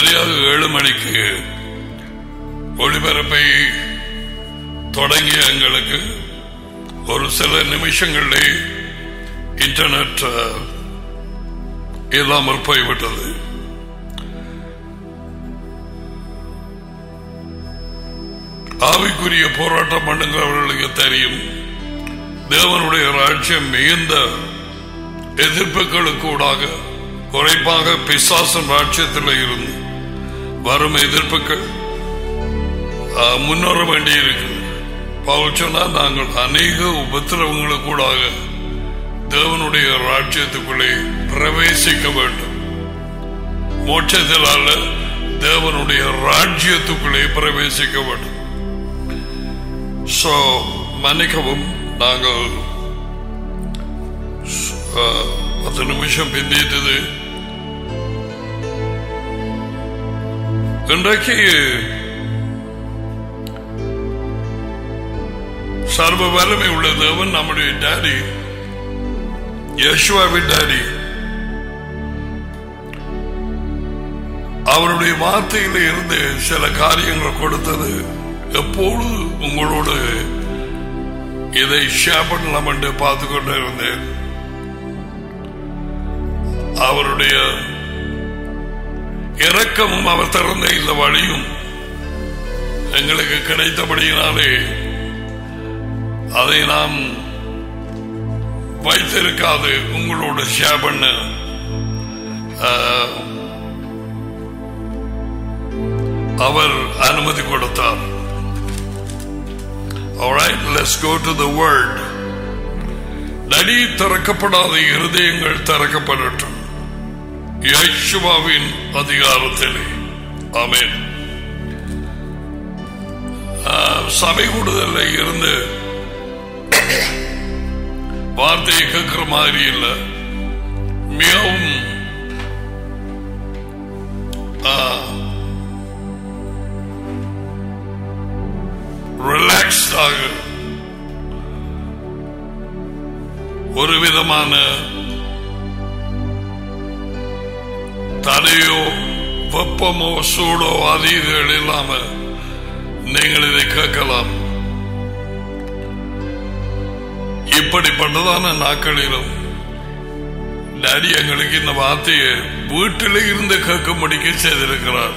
சரியாக ஏழு மணிக்கு ஒளிபரப்பை தொடங்கிய எங்களுக்கு ஒரு சில நிமிஷங்களிலே இன்டர்நெட் அஹ், இல்லாமல் போய்விட்டது ஆவிக்குரிய போராட்டம் பண்ணுகிறவர்களுக்கு தெரியும் தேவனுடைய ராஜ்யம் மிகுந்த எதிர்ப்புகளுக்கூடாக குறைப்பாக பிசாசன் ராஜ்யத்தில் இருந்து வரும் எதிர்ப்புகள் ஆஹ், முன்னேற வேண்டியிருக்கு பவுல் சொன்னால் நாங்கள் அநேக உபத்திரவங்களுக்கூடாக தேவனுடைய ராஜ்யத்துக்குள்ளே பிரவேசிக்க வேண்டும் மோட்சத்தில் அல்ல தேவனுடைய ராஜ்யத்துக்குள்ளே பிரவேசிக்க வேண்டும் சோ மன்னிக்கவும் நாங்கள் ஆஹ், பத்து நிமிஷம் பிந்திட்டது இன்றைக்கு சர்வ வல்லமை உள்ள தேவன் நம்முடைய டாடி யேசுவாவின் டாடி அவருடைய வார்த்தையில இருந்து சில காரியங்கள் கொடுத்தது எப்பொழுது உங்களோடு இதை ஷேர் பண்ணலாம் என்று பார்த்து கொண்டு இருந்தேன் அவருடைய இரக்கமும் அவர் திறந்த இந்த வழியும் எங்களுக்கு கிடைத்தபடியினாலே அதை நாம் வைத்திருக்காது உங்களோட ஷேர் பண்ண ஆஹ், அவர் அனுமதி கொடுத்தார் Alright, let's go to the word. நடி திறக்கப்படாத இருதயங்கள் திறக்கப்படட்டும் யேசுவாவின் அதிகாரத்திலே ஆமென் ஆஹ், சபை கூடுதலில் இருந்து வார்த்தையை கேட்கிற மாதிரி இல்லை மிகவும் ரிலாக்ஸ்டாக ஒரு விதமான தடையோ வெப்பமோ சூடோ அதிகள் இல்லாம நீங்கள் இதை கேட்கலாம் இப்படிப்பட்டதான நாட்களிலும் டாடி எங்களுக்கு இந்த வார்த்தையை வீட்டில் இருந்து கேட்கும்படிக்க செய்திருக்கிறார்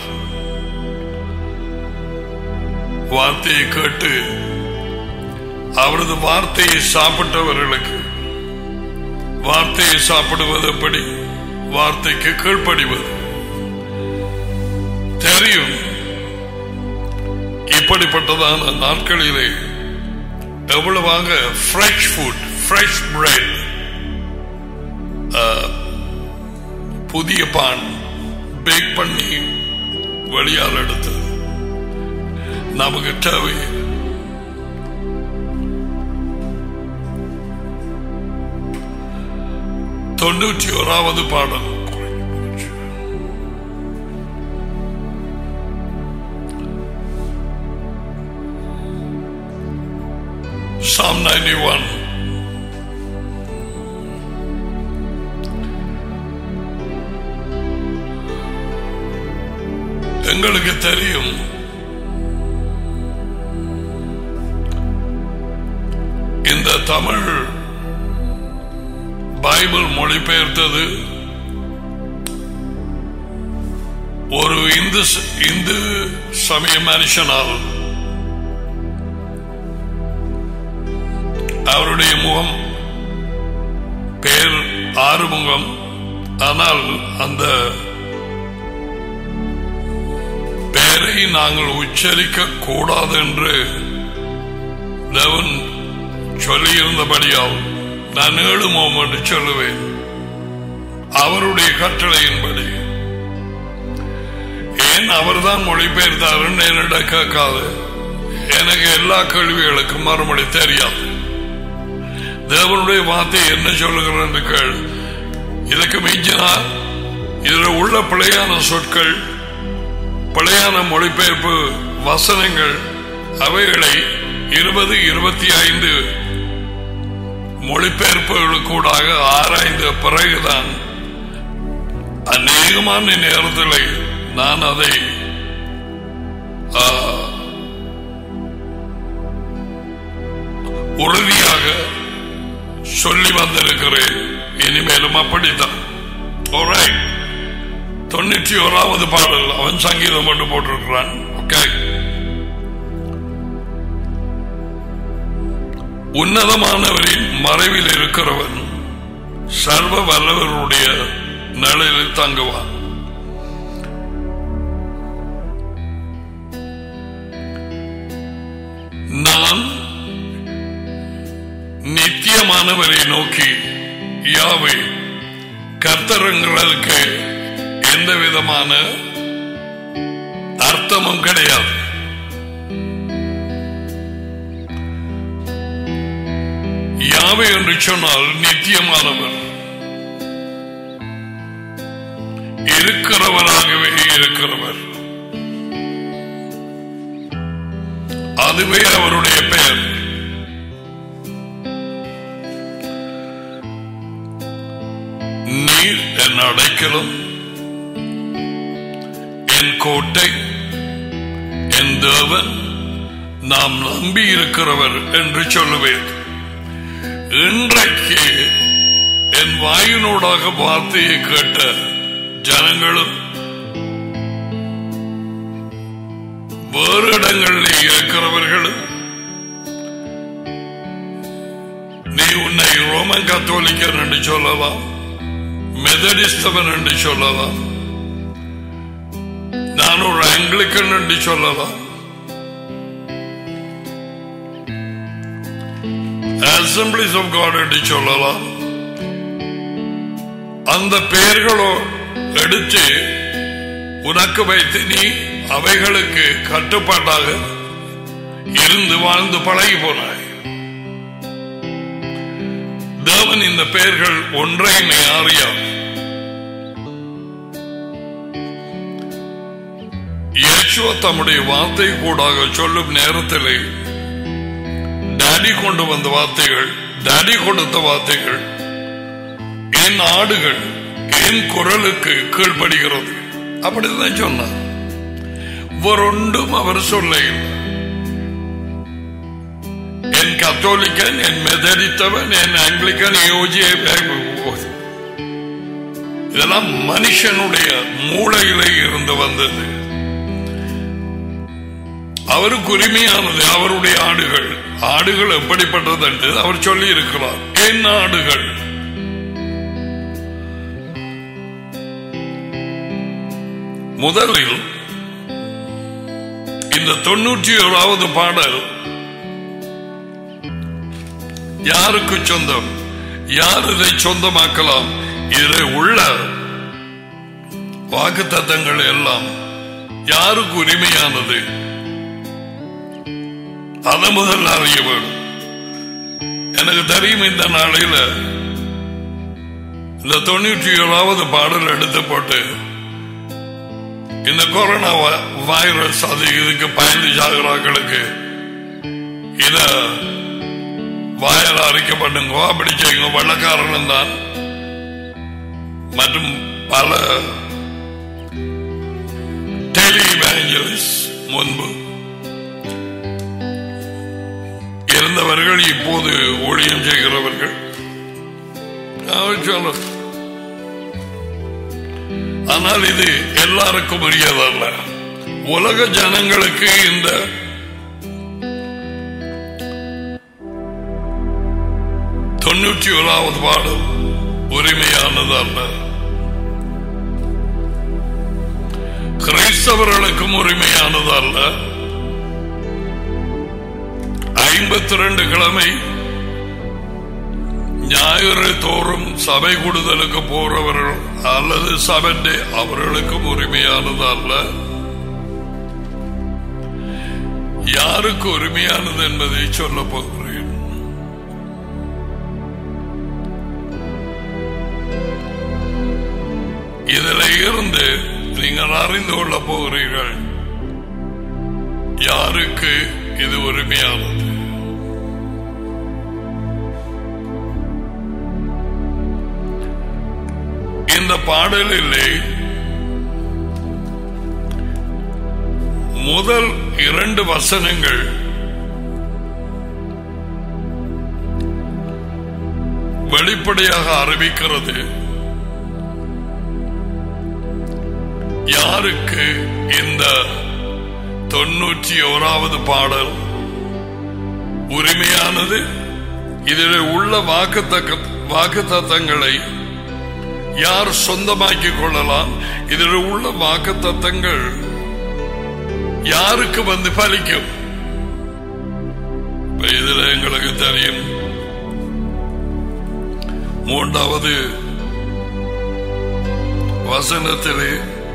வார்த்தையை கேட்டு அவரது வார்த்தையை சாப்பிட்டவர்களுக்கு வார்த்தையை சாப்பிடுவது எப்படி வார்த்தைக்கு கீழ்ப்படிவது தெரியும் இப்படிப்பட்டதான நாட்களிலே எவ்வளவாக ஃப்ரெஷ் ஃபுட் ஃப்ரெஷ் பிரெட் புதிய பான் பேக் பண்ணி வெளியால் எடுத்து நமக்கு தேவை தொண்ணூற்றி ஓராவது பாடல் Psalm 91 எங்களுக்கு தெரியும் இந்த தமிழ் பைபிள் மொழிபெயர்த்தது ஒரு இந்து இந்து சமய மனுஷனால் அவருடைய முகம் பேர் ஆறுமுகம் ஆனால் அந்த பெயரை நாங்கள் உச்சரிக்க கூடாது என்று தேவன் சொல்லியிருந்தபடியால் நான் ஏழுமோம் என்று சொல்லுவேன் அவருடைய கட்டளையின்படி ஏன் அவர்தான் மொழிபெயர்த்தாருன்னு என்னிட கேட்காது எனக்கு எல்லா கேள்விகளுக்கும் மறுமொழி தெரியாது தேவனுடைய வார்த்தை என்ன சொல்லுகிறது என்று கேள் இதுக்கு மிஞ்சினா இதுல உள்ள பிழையான சொற்கள் பிழையான மொழிபெயர்ப்பு வசனங்கள் அவைகளை இருபது இருபத்தி ஐந்து மொழிபெயர்ப்புகளுக்கூடாக ஆராய்ந்த பிறகுதான் அநேகமான நேரத்தில் நான் அதை ஆ, உறுதியாக சொல்லி வந்திருக்கிறேன் இனிமேலும் அப்படித்தான் Alright. தொண்ணூற்றி ஓராவது பாடல் அவன் சங்கீதம் கொண்டு போட்டிருக்கிறான் ஓகே உன்னதமானவரின் மறைவில் இருக்கிறவன் சர்வ வல்லவருடைய நிழலில் தங்குவான் நான் நித்தியமானவரை நோக்கி யாவை கர்த்தரங்களுக்கு எந்த விதமான அர்த்தமும் கிடையாது யாவை என்று சொன்னால் நித்தியமானவர் இருக்கிறவராகவே இருக்கிறவர் அதுவே அவருடைய பெயர் நீர் என் அடைக்கலம் என் கோட்டை என் தேவன் நாம் நம்பி இருக்கிறவர் என்று சொல்லுவேன் இன்றைக்கு என் வாயினோடாக வார்த்தையை கேட்ட ஜனங்களும் வேறு இடங்களில் இருக்கிறவர்களும் நீ உன்னை ரோமன் கத்தோலிக்கர் என்று சொல்லலாம் மெதடிஸ்தவன் என்று சொல்லலாம் நான் ஒரு ஆங்கிலிக்கன் என்று சொல்லலாம் அசம்பிளிஸ் ஆஃப் காட் என்று சொல்லலாம் அந்த பெயர்களோ எடுத்து உனக்கு வைத்து நீ அவைகளுக்கு கட்டுப்பாட்டாக இருந்து வாழ்ந்து பழகி போனாய் தேவன் இந்த பெயர்கள் ஒன்றையுமே அறியார் இயேசுவ தம்முடைய வார்த்தை கூடாக சொல்லும் நேரத்திலே டாடி கொண்டு வந்த வார்த்தைகள் டாடி கொடுத்த வார்த்தைகள் என் ஆடுகள் என் குரலுக்கு கீழ்ப்படுகிறது அப்படிதான் சொன்னார் ஒன்றும் அவர் சொல்ல இல்லை. என் கத்தோலிக்கன் என் மெதடித்தவன் என் ஆங்கிலிக்கன் யோஜிய இதெல்லாம் மனுஷனுடைய மூளையிலே இருந்து வந்தது அவருக்கு உரிமையானது அவருடைய ஆடுகள் ஆடுகள் எப்படிப்பட்டது என்று அவர் சொல்லி இருக்கிறார் என் ஆடுகள் முதலில் இந்த தொண்ணூற்றி ஓராவது பாடல் யாருக்கு சொந்தம் யார் இதை சொந்தமாக்கலாம் இதில் உள்ள வாக்கு தத்தங்கள் எல்லாம் யாருக்கு உரிமையானது அதை முதல்ல அறிய வேண்டும் எனக்கு தெரியும் இந்த நாளையில இந்த தொண்ணூற்றி ஏழாவது பாடல் எடுத்து போட்டு இந்த கொரோனா வ- வைரஸ் அது இதுக்கு பயந்து சாகுறாங்களுக்கு இத வாயால் அரைக்கப்படுங்க அப்படி செய்யுங்க வெள்ளக்காரனும் தான் மற்றும் பல டெலி முன்பு இருந்தவர்கள் இப்போது ஊழியம் செய்கிறவர்கள் அவர் சொல்ல ஆனால் இது எல்லாருக்கும் உரியதல்ல உலக ஜனங்களுக்கு இந்த தொண்ணூற்றி ஓராவது பாடம் உரிமையானது அல்ல கிறிஸ்தவர்களுக்கும் உரிமையானது அல்ல ஐம்பத்தி ரெண்டு கிழமை ஞாயிறு தோறும் சபை கூடுதலுக்கு போறவர்கள் அல்லது சபண்டே அவர்களுக்கும் உரிமையானது அல்ல யாருக்கு உரிமையானது என்பதை சொல்ல போகிறேன் இதில் இருந்து நீங்கள் அறிந்து கொள்ள போகிறீர்கள் யாருக்கு இது உரிமையானது இந்த பாடலிலே முதல் இரண்டு வசனங்கள் வெளிப்படையாக அறிவிக்கிறது யாருக்கு இந்த தொன்னூற்றி ஓராவது பாடல் உரிமையானது இதில் உள்ள வாக்குத்தக்க வாக்கு தத்தங்களை யார் சொந்தமாக்கிக் கொள்ளலாம் இதில் உள்ள வாக்கு தத்தங்கள் யாருக்கு வந்து பலிக்கும் இப்ப இதுல எங்களுக்கு தெரியும் மூன்றாவது வசனத்திலே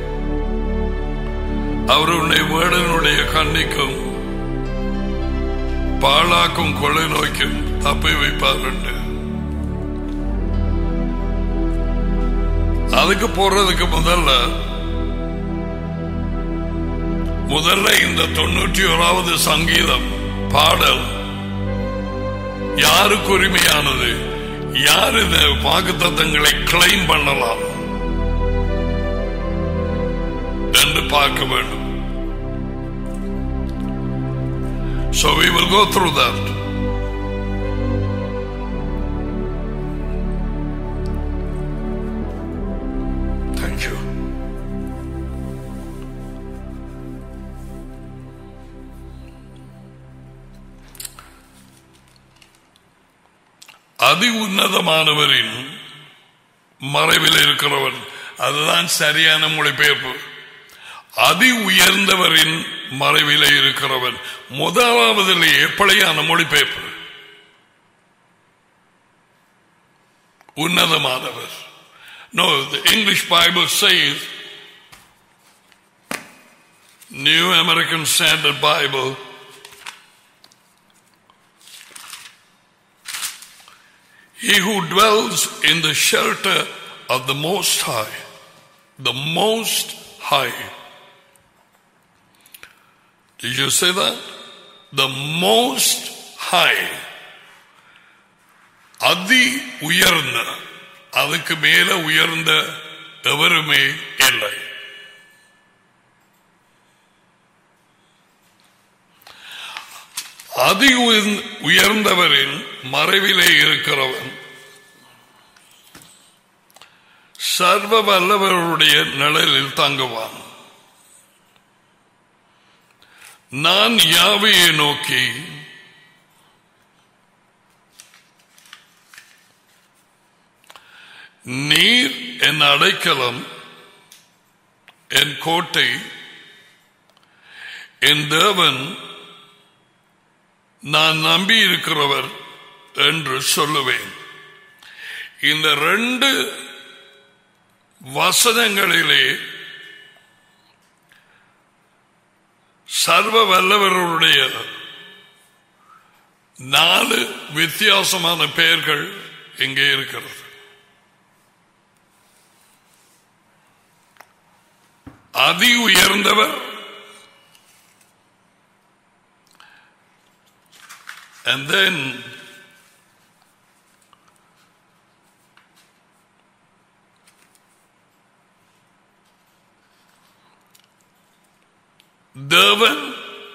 அவர் உன்னை வேடனுடைய கண்ணிக்கும் பாழாக்கும் கொலை நோய்க்கும் தப்பி வைப்பார் என்று அதுக்கு போறதுக்கு முதல்ல முதல்ல இந்த தொண்ணூற்றி ஓராவது சங்கீதம் பாடல் யாருக்கு உரிமையானது யார் இந்த வாக்குத்தத்தங்களை கிளைம் பண்ணலாம் என்று பார்க்க வேண்டும் So we will go through that. Thank you. அதி உன்னதமானவரின் மறைவில் இருக்கிறவன் அதுதான் சரியான மொழிபெயர்ப்பு அதி உயர்ந்தவரின் மறைவிலே இருக்கிறவன் முதலாவதிலே எப்படியான மொழிபெயர்ப்பு உன்னதமானவர் No, the English Bible says, New American Standard Bible, He who dwells in the shelter of the Most High, the Most High. Did you say that? The Most High. அதி உயர்ந்த அதுக்கு மேல உயர்ந்த எவருமே இல்லை அதி உயர்ந்த- உயர்ந்தவரின் மறைவிலே இருக்கிறவன் சர்வ வல்லவருடைய நிழலில் தங்குவான் நான் யாவையை நோக்கி நீர் என் அடைக்கலம் என் கோட்டை என் தேவன் நான் நம்பி இருக்கிறவர் என்று சொல்லுவேன் இந்த ரெண்டு வசனங்களிலே சர்வ வல்லவருடைய நாலு வித்தியாசமான பெயர்கள் இங்கே இருக்கிறது அதி உயர்ந்தவர் and then தேவன்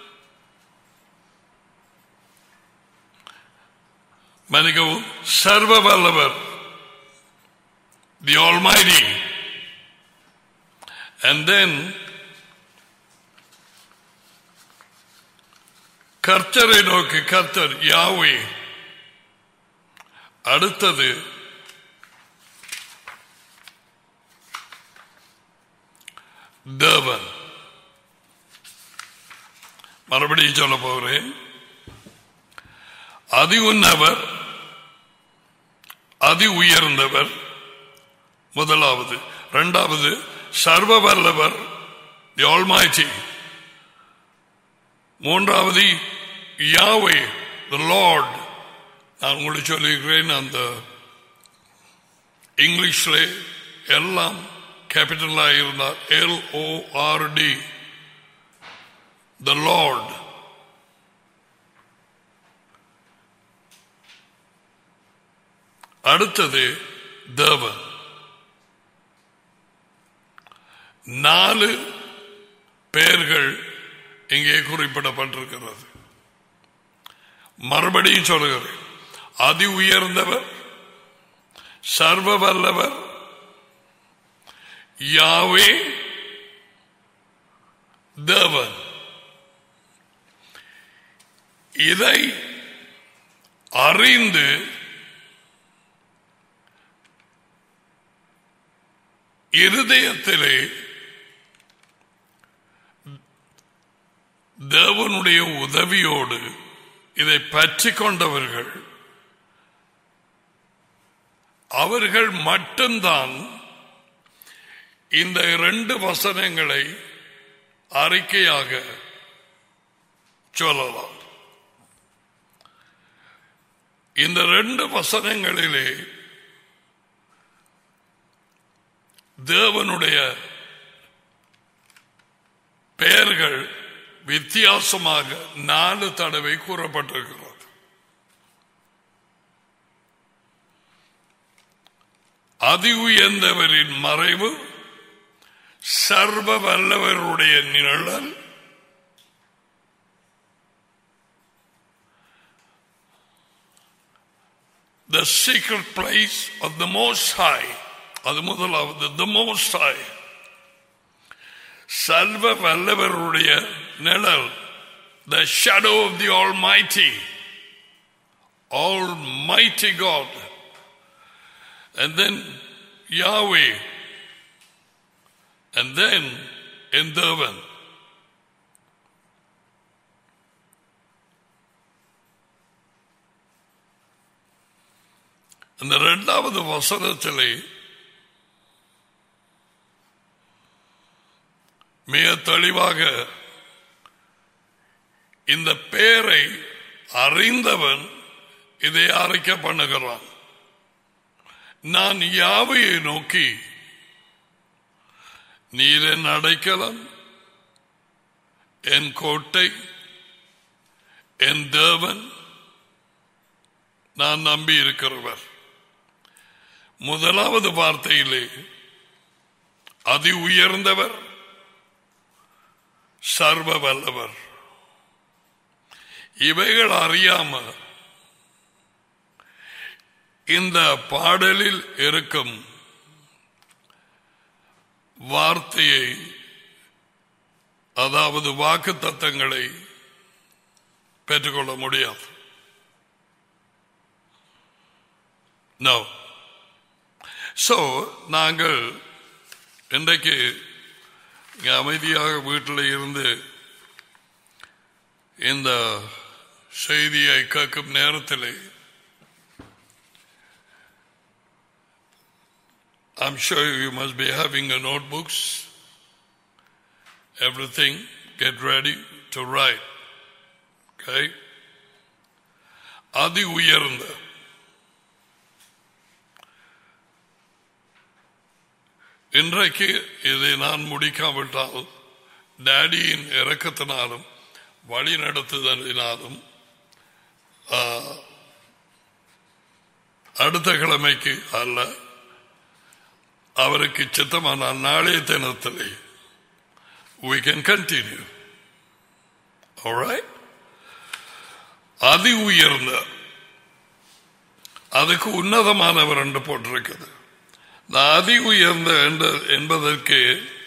மன்னிக்கவும் சர்வ வல்லவர் தி ஆல்மைடி and then கர்த்தரை நோக்கி கர்த்தர் யாவே அடுத்தது தேவன் மறுபடியும் சொல்ல போகிறேன் அதி உன்னவர் அதி உயர்ந்தவர் முதலாவது இரண்டாவது சர்வ வல்லவர் தி ஆல்மைட்டி மூன்றாவது யாவே த லார்ட் நான் உங்களுக்கு சொல்லியிருக்கிறேன் அந்த இங்கிலீஷ்ல எல்லாம் கேபிட்டலாக இருந்தார் L O R D the lord அடுத்தது தேவன் நாலு பெயர்கள் இங்கே குறிப்பிடப்பட்டிருக்கிறது மறுபடியும் சொல்லுகிறேன் அதி உயர்ந்தவர் சர்வ வல்லவர் யாவே தேவன் இதை அறிந்து இருதயத்திலே தேவனுடைய உதவியோடு இதை பற்றி கொண்டவர்கள் அவர்கள் மட்டும்தான் இந்த இரண்டு வசனங்களை அறிக்கையாக சொல்லலாம் இந்த ரெண்டு வசனங்களிலே தேவனுடைய பெயர்கள் வித்தியாசமாக நாலு தடவை கூறப்பட்டிருக்கிறது அதி உயர்ந்தவரின் மறைவு சர்வ வல்லவருடைய நிழல் the secret place of the most high அது முதலாவது the most high சர்வ வல்லவருடைய நிழல் the shadow of the almighty almighty god and then yahweh and then in Durban அந்த இரண்டாவது வசனத்திலே மிக தெளிவாக இந்த பெயரை அறிந்தவன் இதை அறிக்கை பண்ணுகிறான் நான் யாவையை நோக்கி நீர் என் அடைக்கலம் என் கோட்டை என் தேவன் நான் நம்பி இருக்கிறவர் முதலாவது வார்த்தையிலே அதி உயர்ந்தவர் சர்வ வல்லவர் இவைகள் அறியாம இந்த பாடலில் இருக்கும் வார்த்தையை அதாவது வாக்கு தத்தங்களை பெற்றுக்கொள்ள முடியாது நோ ஸோ நாங்கள் இன்றைக்கு இங்கே அமைதியாக வீட்டில் இருந்து இந்த செய்தியை கேட்கும் நேரத்தில் I'm sure you must be having your notebooks, everything, get ready to write. Okay? அதி உயர்ந்த இன்றைக்கு இதை நான் முடிக்காவிட்டால் டேடியின் இறக்கத்தினாலும் வழி நடத்துதலினாலும் ஆ, அடுத்த கிழமைக்கு அல்ல அவருக்கு சித்தமானால் நாளைய தினத்திலே we can continue alright அதி உயர்ந்த அதுக்கு உன்னதமானவர் என்று போட்டிருக்குது இந்த அதி உயர்ந்த என்ற- என்பதற்கு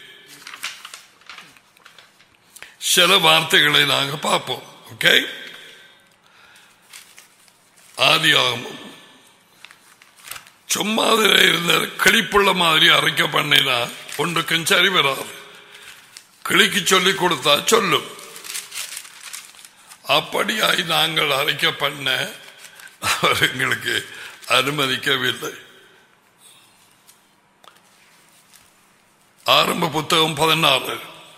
சில வார்த்தைகளை நாங்கள் பார்ப்போம் ஓகே ஆதி ஆகமும் சும்மா அதில் இருந்த கிளிப்புள்ள மாதிரி அரைக்க பண்ணினா ஒன்றுக்கும் சரி வராது கிளிக்கு சொல்லி கொடுத்தா சொல்லும் அப்படியாய் நாங்கள் அரைக்க பண்ண அவர் எங்களுக்கு அனுமதிக்கவில்லை ஆரம்ப புத்தகம் பதினாறு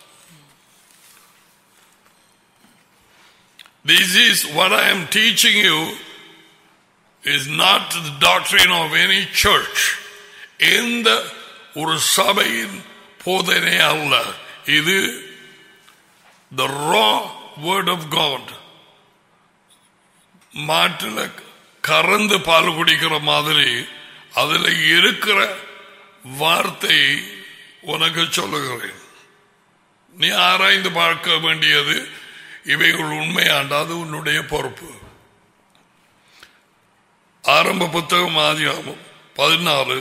This is what I am teaching you is not the doctrine of any church. எந்த ஒரு சபையின் போதனை அல்ல இது the raw word of God மாட்டில் கறந்து பால் குடிக்கிற மாதிரி அதுல இருக்கிற வார்த்தை உனக்கு சொல்லுகிறேன் நீ ஆராய்ந்து பார்க்க வேண்டியது இவைகள் உண்மையாண்டா அது உன்னுடைய பொறுப்பு ஆரம்ப புத்தகம் ஆதியாகும் பதினாறு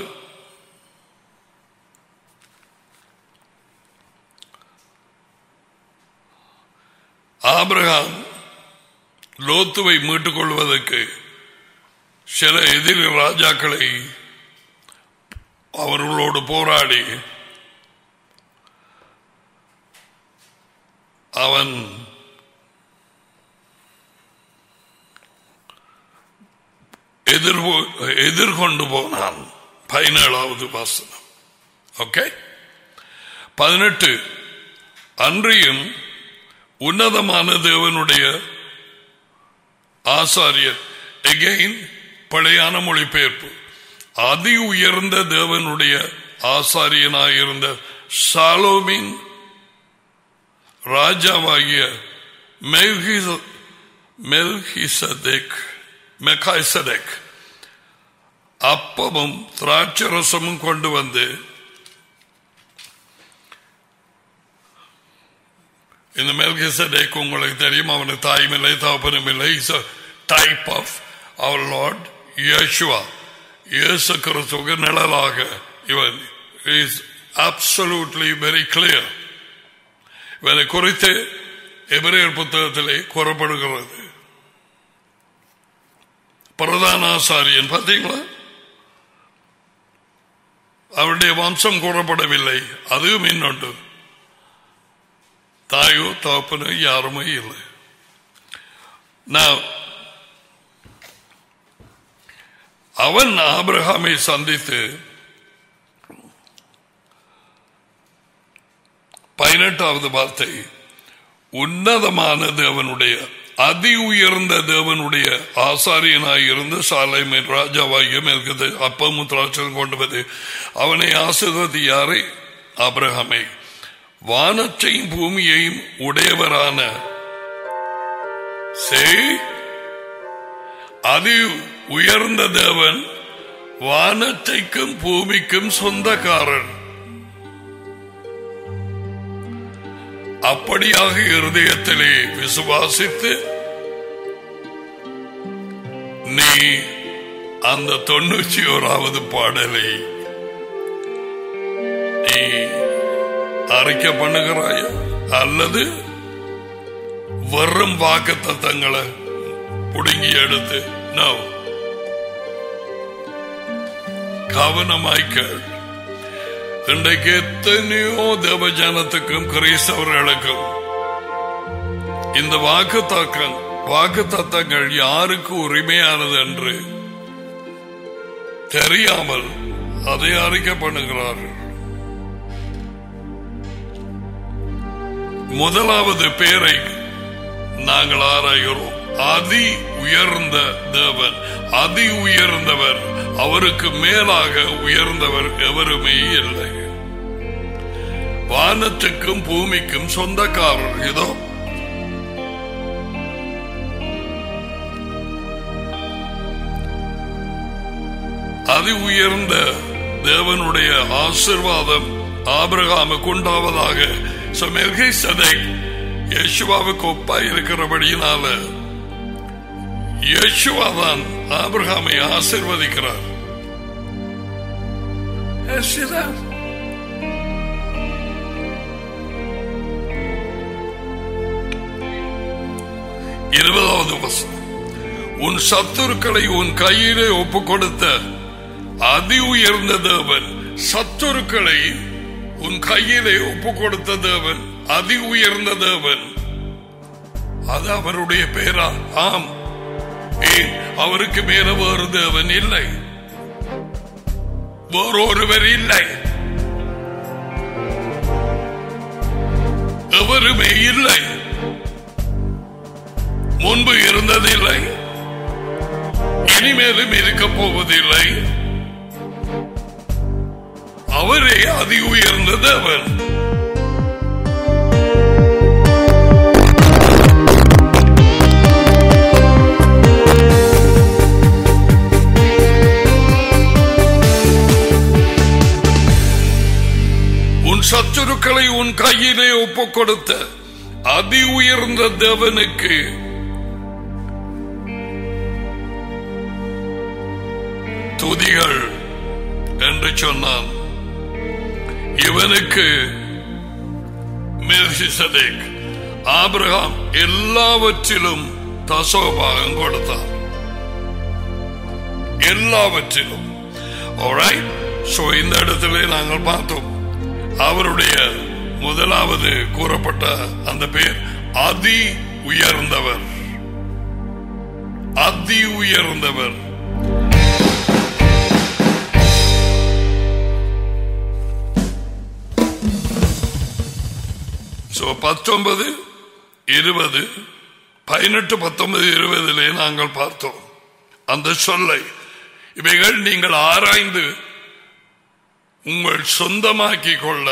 ஆபிரகாம் லோத்துவை மீட்டுக் கொள்வதற்கு சில எதிரி ராஜாக்களை அவர்களோடு போராடி அவன் எதிர்போ எதிர்கொண்டு போனான் பதினேழாவது வாசனம் ஓகே பதினெட்டு அன்றியும் உன்னதமான தேவனுடைய ஆசாரியர் எகெயின் பழையான மொழிபெயர்ப்பு அதி உயர்ந்த தேவனுடைய ஆசாரியனாயிருந்த சாலோமின் ராஜாவாகிய மெல்கிச- மெல்கிசதேக் மெகாய்சதேக் அப்பமும் திராட்சரசமும் கொண்டு வந்து இந்த மெல்கிசடேக் உங்களுக்கு தெரியும் அவனுக்கு தாயும் இல்லை தகப்பனும் இல்லை is type of our lord Yeshua இயேசு கிறிஸ்துவுக்கு நிழலாக இவன் இஸ் அப்சல்யூட்லி வெரி கிளியர் இவனை குறித்து எபிரேயர் புத்தகத்திலே கூறப்படுகிறது பிரதான ஆசாரியன் பார்த்தீங்களா அவருடைய வம்சம் கூறப்படவில்லை அதுவும் இன்னொன்று தாயோ தகப்பனோ யாருமே இல்லை நான் அவன் ஆபிரகாமை சந்தித்து பதினெட்டாவது வார்த்தை உன்னதமான தேவனுடைய அதி உயர்ந்த தேவனுடைய ஆசாரியனாய் இருந்து சாலைமேன் ராஜாவாகிய மேற்கது அப்பமும் திராட்சம் கொண்டு வந்து அவனை ஆசிர்வதி யாரை ஆபிரகாமை வானத்தையும் பூமியையும் உடையவரான செய் அதி உயர்ந்த தேவன் வானத்தைக்கும் பூமிக்கும் சொந்தக்காரன் அப்படியாக இருதயத்திலே விசுவாசித்து நீ அந்த தொண்ணூற்றி ஓராவது பாடலை நீ அறிக்கை பண்ணுகிறாயா அல்லது வெறும் வாக்கு தத்தங்களை புடுங்கி எடுத்து நோ கவனமாய் கேள் இன்றைக்கு எத்தனையோ தேவஜானத்துக்கும் கிறிஸ்தவர்களுக்கும் இந்த வாக்கு தாக்கம் வாக்கு தத்தங்கள் யாருக்கு உரிமையானது என்று தெரியாமல் அதை அறிக்கை பண்ணுகிறார்கள் முதலாவது பேரை நாங்கள் ஆராய்கிறோம் அதி உயர்ந்த தேவன் அதி உயர்ந்தவர் அவருக்கு மேலாக உயர்ந்தவர் எவருமே இல்லை வானத்துக்கும் பூமிக்கும் சொந்தக்காரர் இதோ அதி உயர்ந்த தேவனுடைய ஆசிர்வாதம் ஆபிரகாமுக்கு உண்டாவதாக So, மெல்கிசேதேக் யேசுவாவுக்கு ஒப்பா இருக்கிறபடியினால யேசுவா தான் ஆபிரகாமை ஆசிர்வதிக்கிறார் Yes, she does. இருபதாவது வசனம் உன் சத்துருக்களை உன் கையிலே ஒப்பு கொடுத்த அதி உயர்ந்த தேவன் சத்துருக்களை உன் கையிலே ஒப்பு கொடுத்த தேவன் அதி உயர்ந்த தேவன் அது அவருடைய பேரா ஆம் ஏன் அவருக்கு மேல வேறு தேவன் இல்லை வேறொருவர் இல்லை எவருமே இல்லை முன்பு இருந்ததில்லை இனிமேலும் இருக்க போவதில்லை அவரே அதி உயர்ந்த தேவன் உன் சத்துருக்களை உன் கையிலே ஒப்புக் கொடுத்த அதி உயர்ந்த தேவனுக்கு துதிகள் என்று சொன்னான் இவனுக்கு மெல்கிசதேக் ஆபிரகாம் எல்லாவற்றிலும் தசோபாகம் கொடுத்தார் எல்லாவற்றிலும் Alright? So, இந்த இடத்திலே நாங்கள் பார்த்தோம் அவருடைய முதலாவது கூறப்பட்ட அந்த பேர் அதி உயர்ந்தவர் அதி உயர்ந்தவர் So, பத்தொன்பது இருபது பதினெட்டு பத்தொன்பது இருபதிலே நாங்கள் பார்த்தோம் அந்த சொல்லை இவைகள் நீங்கள் ஆராய்ந்து உங்கள் சொந்தமாக்கி கொள்ள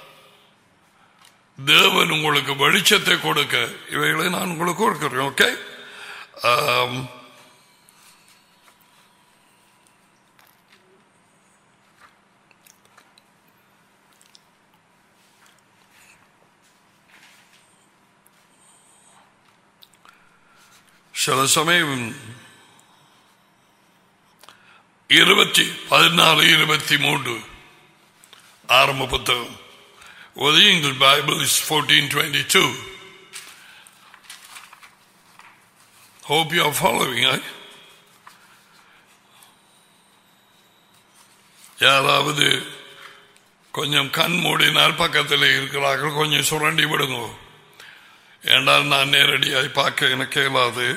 தேவன் உங்களுக்கு வெளிச்சத்தை கொடுக்க இவைகளை நான் உங்களுக்கு கொடுக்கிறேன் ஓகே சில சமயம் இருபத்தி பதினாலு இருபத்தி மூன்று ஆரம்ப புத்தகம் Well, the English Bible is 1422. Hope you are following, eh? யாராவது கொஞ்சம் கண் மூடினால் பக்கத்தில் இருக்கிறார்கள் கொஞ்சம் சுரண்டி விடுங்க ஏண்டால் நான் நேரடியாய் பார்க்க எனக்கு இயலாது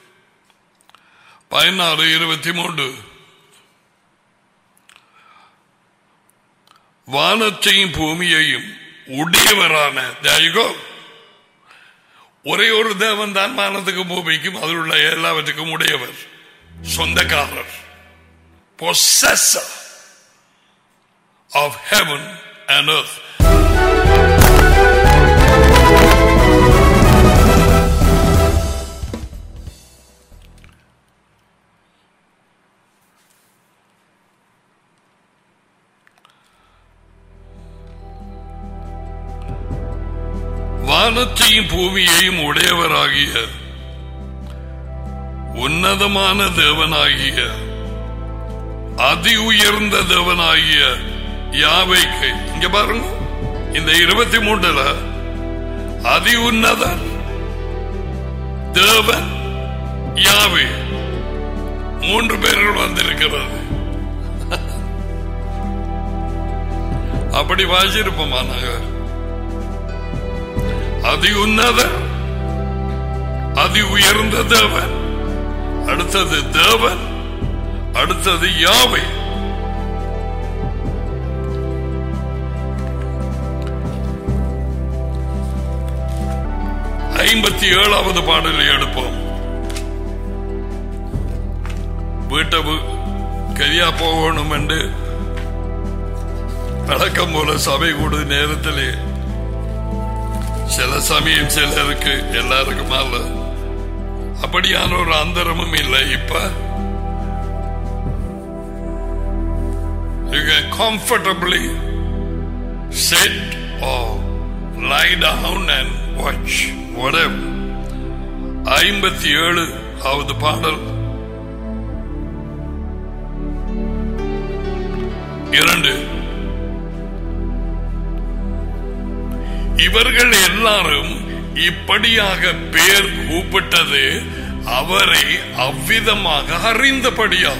பதினாறு இருபத்தி மூன்று வானத்தையும் பூமியையும் உடையவரான தேய்கோ ஒரே ஒரு தேவன் தான் வானத்துக்கும் பூமிக்கும் அதில் உள்ள எல்லாவற்றுக்கும் உடையவர் சொந்தக்காரர் possessor of heaven and earth வானத்தையும் பூமியையும் உடையவராகிய உன்னதமான தேவனாகிய அதி உயர்ந்த தேவனாகிய யாவைக்கு இங்க பாருங்க இந்த இருபத்தி மூன்றுல அதி உன்னதர் தேவன் யாவே மூன்று பேர்கள் வந்திருக்கிறது அப்படி வாசிருப்போமா நாங்கள் அதி உன்னதர் அதி உயர்ந்த தேவன் அடுத்தது தேவன் அடுத்தது யாவை ஐம்பத்தி ஏழாவது பாடலை எடுப்போம் வீட்டை கரியா போகணும் என்று வழக்கம் போல சபை கூடு நேரத்திலே சில சமயம் சிலருக்கு எல்லாருக்கும் அல்ல அப்படியான ஒரு அந்தரமும் இல்லை இப்ப You can comfortably sit or lie down and watch whatever. ஐம்பத்தி ஏழு ஆவது பாடல் இரண்டு இவர்கள் எல்லாரும் இப்படியாக பேர் கூப்பிட்டது அவரை அவ்விதமாக அறிந்தபடியா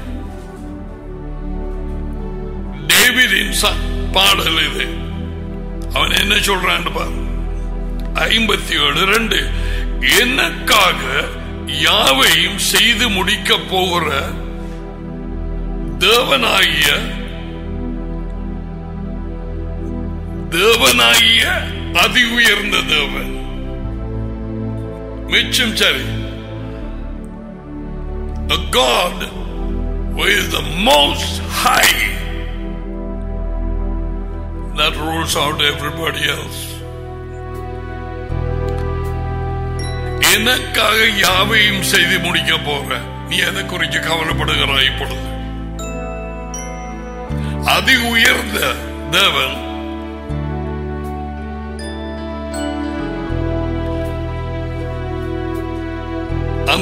டேவிடின் ச- பாடல் இது அவன் என்ன சொல்றான் பார் ஐம்பத்தி ஏழு ரெண்டு எனக்காக யாவையும் செய்து முடிக்க போகிற தேவனாகிய தேவனாகிய அதி உயர்ந்த தேவன் மிச்சம் சரி A God who is the most high that rules out everybody else. எனக்காக யாவையும் செய்து முடிக்க போற நீ எதை குறித்து கவலைப்படுகிறாய் இப்பொழுது அதி உயர்ந்த தேவன்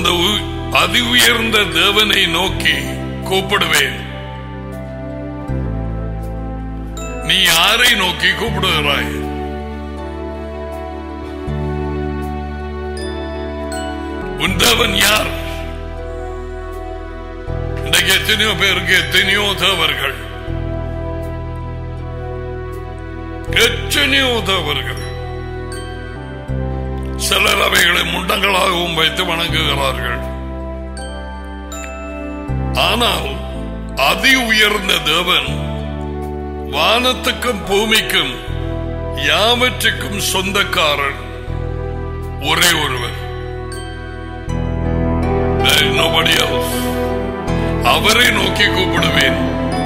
அந்த உ- அதி உயர்ந்த தேவனை நோக்கி கூப்பிடுவேன் நீ யாரை நோக்கி கூப்பிடுகிறாய் உன் தேவன் யார் இன்றைக்கு எத்தனையோ பேருக்கு எத்தனையோ தேவர்கள் எத்தனையோ தேவர்கள் சிலர் அவைகளை முண்டங்களாகவும் வைத்து வணங்குகிறார்கள் ஆனால் அதி உயர்ந்த தேவன் வானத்துக்கும் பூமிக்கும் யாவற்றுக்கும் சொந்தக்காரன் ஒரே ஒருவர் There is nobody else. அவரை நோக்கி கூப்பிடுவேன்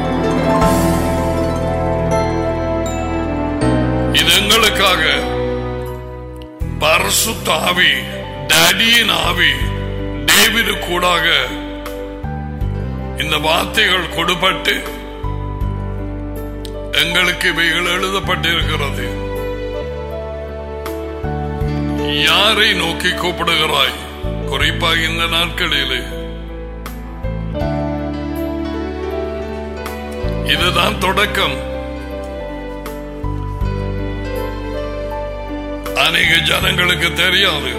இது எங்களுக்காக பரசுத்த ஆவி டேடியின் ஆவி டேவிடு கூடாக இந்த வார்த்தைகள் கொடுப்பட்டு எங்களுக்கு இவைகள் எழுதப்பட்டிருக்கிறது யாரை நோக்கி கூப்பிடுகிறாய் குறிப்பாக இந்த நாட்களிலே இதுதான் தொடக்கம் அநேக ஜனங்களுக்கு தெரியாது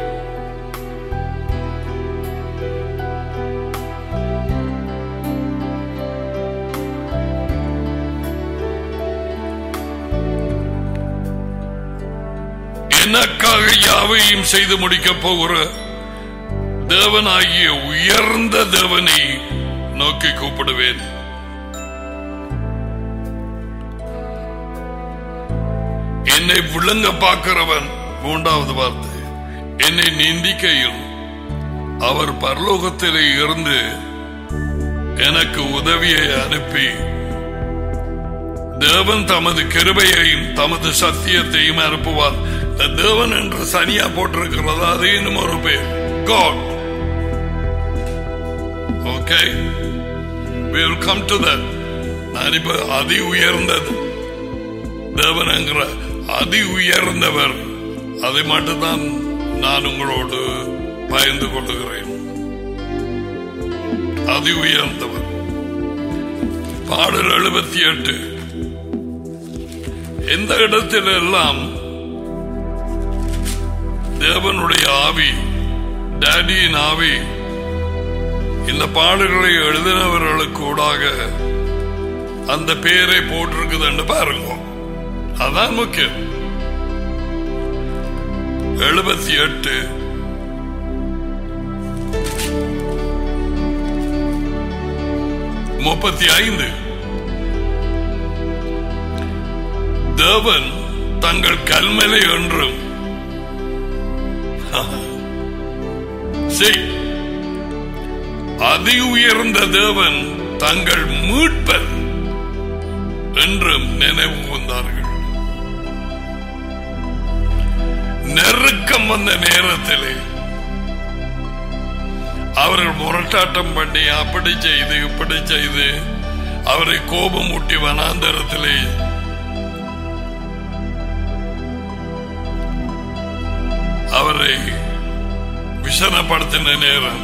எனக்காக யாவையும் செய்து முடிக்கப் போகிற தேவனாகிய உயர்ந்த தேவனை நோக்கி கூப்பிடுவேன் என்னை விளங்க பார்க்கிறவன் மூன்றாவது வார்த்தை என்னை நிந்திக்கையில் அவர் பரலோகத்திலே இருந்து எனக்கு உதவியை அனுப்பி தேவன் தமது கிருபையையும் தமது சத்தியத்தையும் அனுப்புவார் இந்த தேவன் என்று சனியா போட்டிருக்கிறது அது இன்னும் ஒரு பேர் God okay we will come to that நான் இப்ப அதி உயர்ந்தது தேவன் என்கிற அதி உயர்ந்தவர் அதை மட்டும்தான் நான் உங்களோடு பயந்து கொள்ளுகிறேன் அதி உயர்ந்தவர் பாடல் எழுபத்தி எட்டு எந்த இடத்திலெல்லாம் தேவனுடைய ஆவி டேடியின் ஆவி இந்த பாடல்களை எழுதினவர்களுக்கு கூடாக அந்த பேரை போட்டிருக்குதுன்னு பாருங்க அதான் முக்கியம் எழுபத்தி எட்டு முப்பத்தி ஐந்து தேவன் தங்கள் கல்மலை என்றும் செய் அதி உயர்ந்த தேவன் தங்கள் மீட்பர் என்றும் நினைவு கூர்ந்தார்கள் நெருக்கம் வந்த நேரத்திலே அவர்கள் முரட்டாட்டம் பண்ணி அப்படி செய்து இப்படி செய்து அவரை கோபம் ஊட்டி வனாந்தரத்திலே அவரை விசனப்படுத்தின நேரம்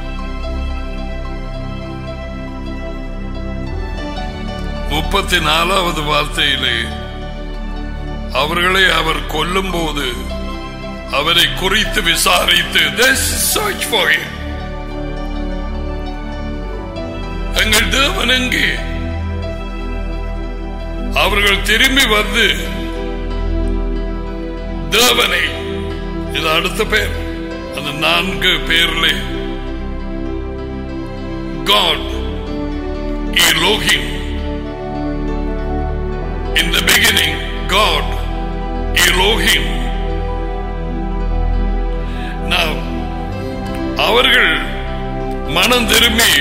முப்பத்தி நாலாவது வார்த்தையிலே அவர்களை அவர் கொல்லும் போது அவரை குறித்து விசாரித்து "This search for him." எங்கள் தேவன் எங்கே அவர்கள் திரும்பி வந்து தேவனை இது அடுத்த பேர் அந்த நான்கு பேர்ல God Elohim in the beginning God Elohim Now அவர்கள் மனம் திரும்பி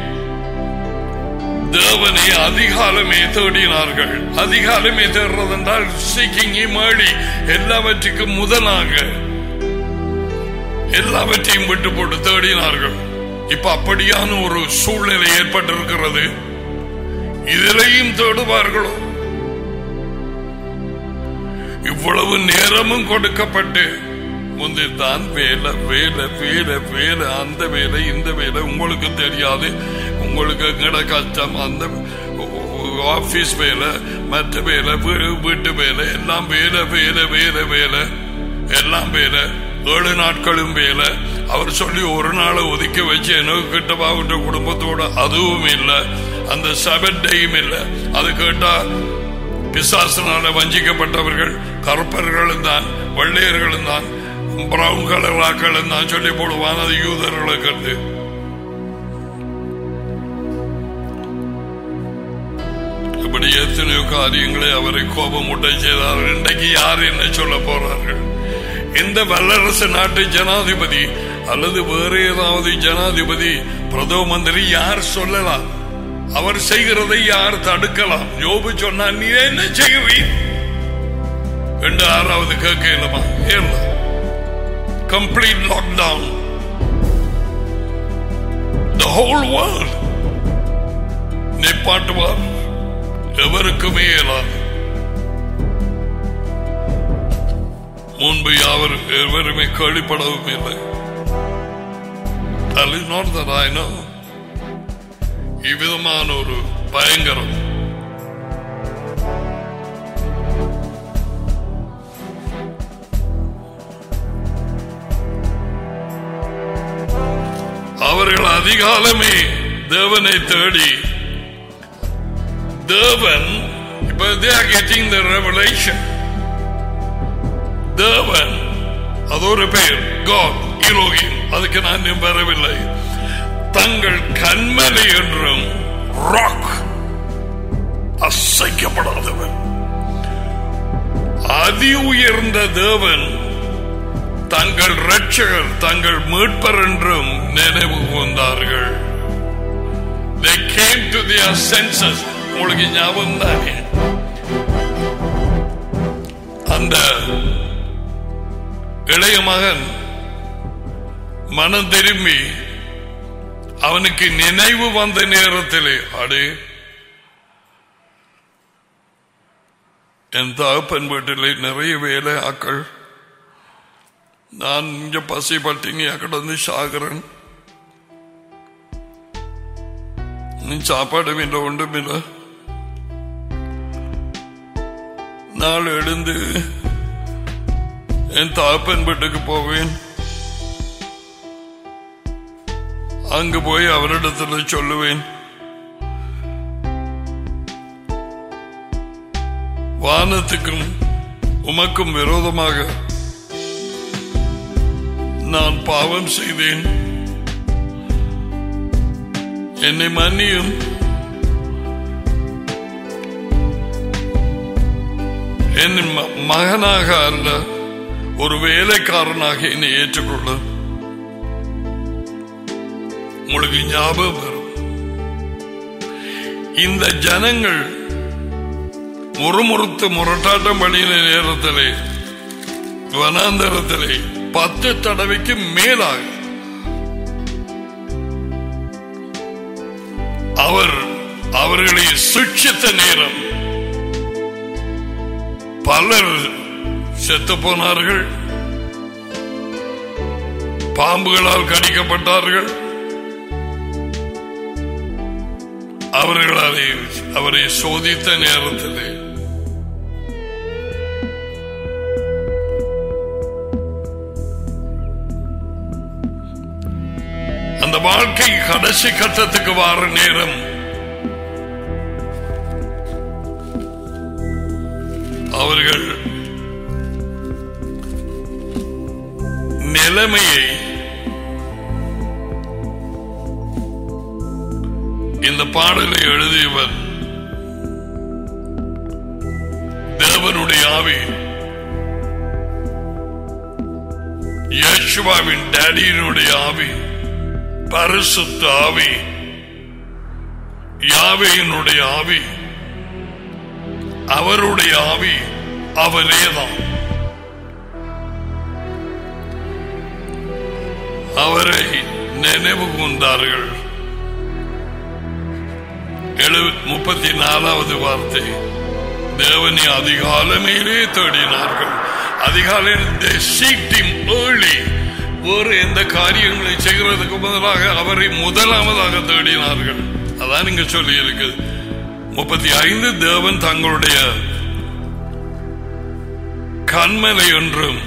தேவனை அதிகாலமே தேடினார்கள் அதிகாலமே தேடுறது என்றால் சீக்கிங் இமேடி எல்லாவற்றுக்கும் முதலாக எல்லாவற்றையும் விட்டு போட்டு தேடினார்கள் இப்ப அப்படியான ஒரு சூழ்நிலை ஏற்பட்டிருக்கிறது இதிலையும் தேடுவார்களோ இவ்வளவு நேரமும் கொடுக்கப்பட்டு முந்தி தான் வேலை வேலை வேலை வேலை அந்த வேலை இந்த வேலை உங்களுக்கு தெரியாது உங்களுக்கு எங்கட கஷ்டம் அந்த ஆபீஸ் வேலை மற்ற வேலை வீ- வீட்டு வேலை எல்லாம் வேலை வேலை வேலை வேலை எல்லாம் வேலை ஏழு நாட்களும் வேலை அவர் சொல்லி ஒரு நாளை ஒதுக்கி வச்சு எனக்கு கிட்டவா உன்ற குடும்பத்தோட அதுவும் இல்லை அந்த செவன் டேயும் இல்லை அது கேட்டா பிசாசனால வஞ்சிக்கப்பட்டவர்கள் கருப்பர்களும் தான் வெள்ளையர்களும் தான் பிரவுன் கலர் ஆக்களும் தான் சொல்லி போடுவான் அது யூதர்களுக்கு அது. இப்படி எத்தனையோ காரியங்களை அவரை கோபமூட்ட செய்தார்கள் இன்றைக்கு யார் என்ன சொல்ல போறார்கள் இந்த வல்லரசு நாட்டு ஜனாதிபதி அல்லது வேறு ஏதாவது ஜனாதிபதி பிரதம மந்திரி யார் சொல்லலாம் அவர் செய்கிறதை யார் தடுக்கலாம் யோபு சொன்னா நீ என்ன செய்கிறீர் என்று ஆறாவது கேட்க இல்லமா ஏன் complete lockdown the whole world நிப்பாட்டுவார் எவருக்குமே இயலாது முன்பு யாவர் எவருமே கேள்விப்படவும் இல்லை That is not that I know. இவ்விதமான ஒரு பயங்கரம் அவர்கள் அதிகாலமே தேவனை தேடி தேவன் இப்ப they are getting the revelation தேவன் அது ஒரு பெயர் God இலோகிம் அதுக்கு நான் இன்னும் வரவில்லை தங்கள் கண்மலை என்றும் ராக் அசைக்கப்படாதவன் அதி உயர்ந்த தேவன் தங்கள் ரட்சகர் தங்கள் மீட்பர் என்றும் நினைவு கூர்ந்தார்கள் They came to their senses உங்களுக்கு ஞாபகம் தானே அந்த இளைய மகன் மனம் திரும்பி அவனுக்கு நினைவு வந்த நேரத்திலே அடே என் தகப்பன் வீட்டிலே நிறைய வேலை ஆக்கள் நான் இங்க பசி பட்டினியா கிடந்து சாகிறேன் நீ சாப்பாடு இல்லை ஒன்றும் இல்லை நாள் எழுந்து என் தாப்பன் வீட்டுக்கு போவேன் அங்கு போய் அவரிடத்துல சொல்லுவேன் வானத்துக்கும் உமக்கும் விரோதமாக நான் பாவம் செய்தேன் என்னை மன்னியும் என் ம- மகனாக அல்ல ஒரு வேலைக்காரனாக என்னை ஏற்றுக்கொள்ள உங்களுக்கு ஞாபகம் வரும் இந்த ஜனங்கள் முறுமுறுத்து முரட்டாட்டம் பண்ணின நேரத்திலே வனாந்தரத்திலே பத்து தடவைக்கு மேலாக அவர் அவர்களை சிக்ஷித்த நேரம் பலர் செத்து போனார்கள் பாம்புகளால் கடிக்கப்பட்டார்கள் அவர்கள் அதை அவரை சோதித்த நேரத்திலே அந்த வாழ்க்கை கடைசி கட்டத்துக்கு வார நேரம் அவர்கள் நிலைமையை இந்த பாடலை எழுதியவர் தேவனுடைய ஆவி யேசுவாவின் டேடியினுடைய ஆவி பரிசுத்த ஆவி யாவையினுடைய ஆவி அவருடைய ஆவி அவரேதான் அவரை நினைவு கூர்ந்தார்கள் எழு- முப்பத்தி நாலாவது வார்த்தை தேவனை அதிகாலமையிலே தேடினார்கள் அதிகாலையில் they seeked him early. வேறு எந்த காரியங்களை செய்கிறதுக்கு பதிலாக அவரை முதலாவதாக தேடினார்கள் அதான் இங்க சொல்லி இருக்கு முப்பத்தி ஐந்து தேவன் தங்களுடைய கண்மலை என்றும்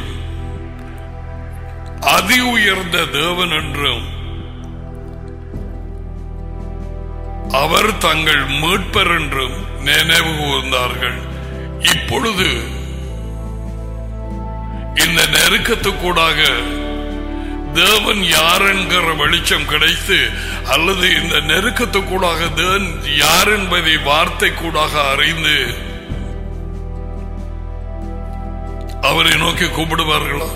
அதி உயர்ந்த தேவன் என்றும் அவர் தங்கள் மீட்பர் என்றும் நினைவு கூர்ந்தார்கள் இப்பொழுது இந்த நெருக்கத்துக்கூடாக தேவன் யார் என்கிற வெளிச்சம் கிடைத்து அல்லது இந்த நெருக்கத்துக்கூடாக தேவன் யார் என்பதை வார்த்தை கூடாக அறிந்து அவரை நோக்கி கூப்பிடுவார்களா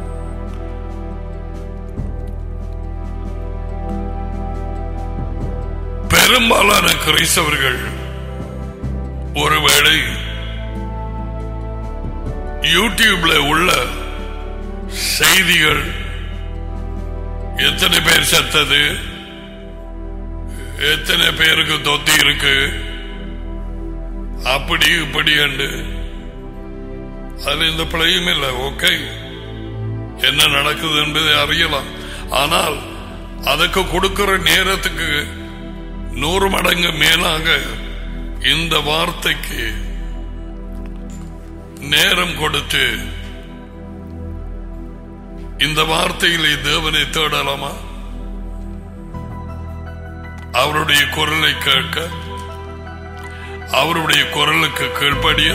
பெரும்பாலான கிறிஸ்தவர்கள் ஒருவேளை யூடியூப்ல உள்ள செய்திகள் எத்தனை பேர் செத்தது எத்தனை பேருக்கு தொத்தி இருக்கு அப்படி இப்படி என்று அது இந்த பிழையும் இல்லை ஓகே என்ன நடக்குது என்பதை அறியலாம் ஆனால் அதுக்கு கொடுக்கிற நேரத்துக்கு நூறு மடங்கு மேலாக இந்த வார்த்தைக்கு நேரம் கொடுத்து இந்த வார்த்தையிலே தேவனை தேடலாமா அவருடைய குரலை கேட்க அவருடைய குரலுக்கு கீழ்ப்படிய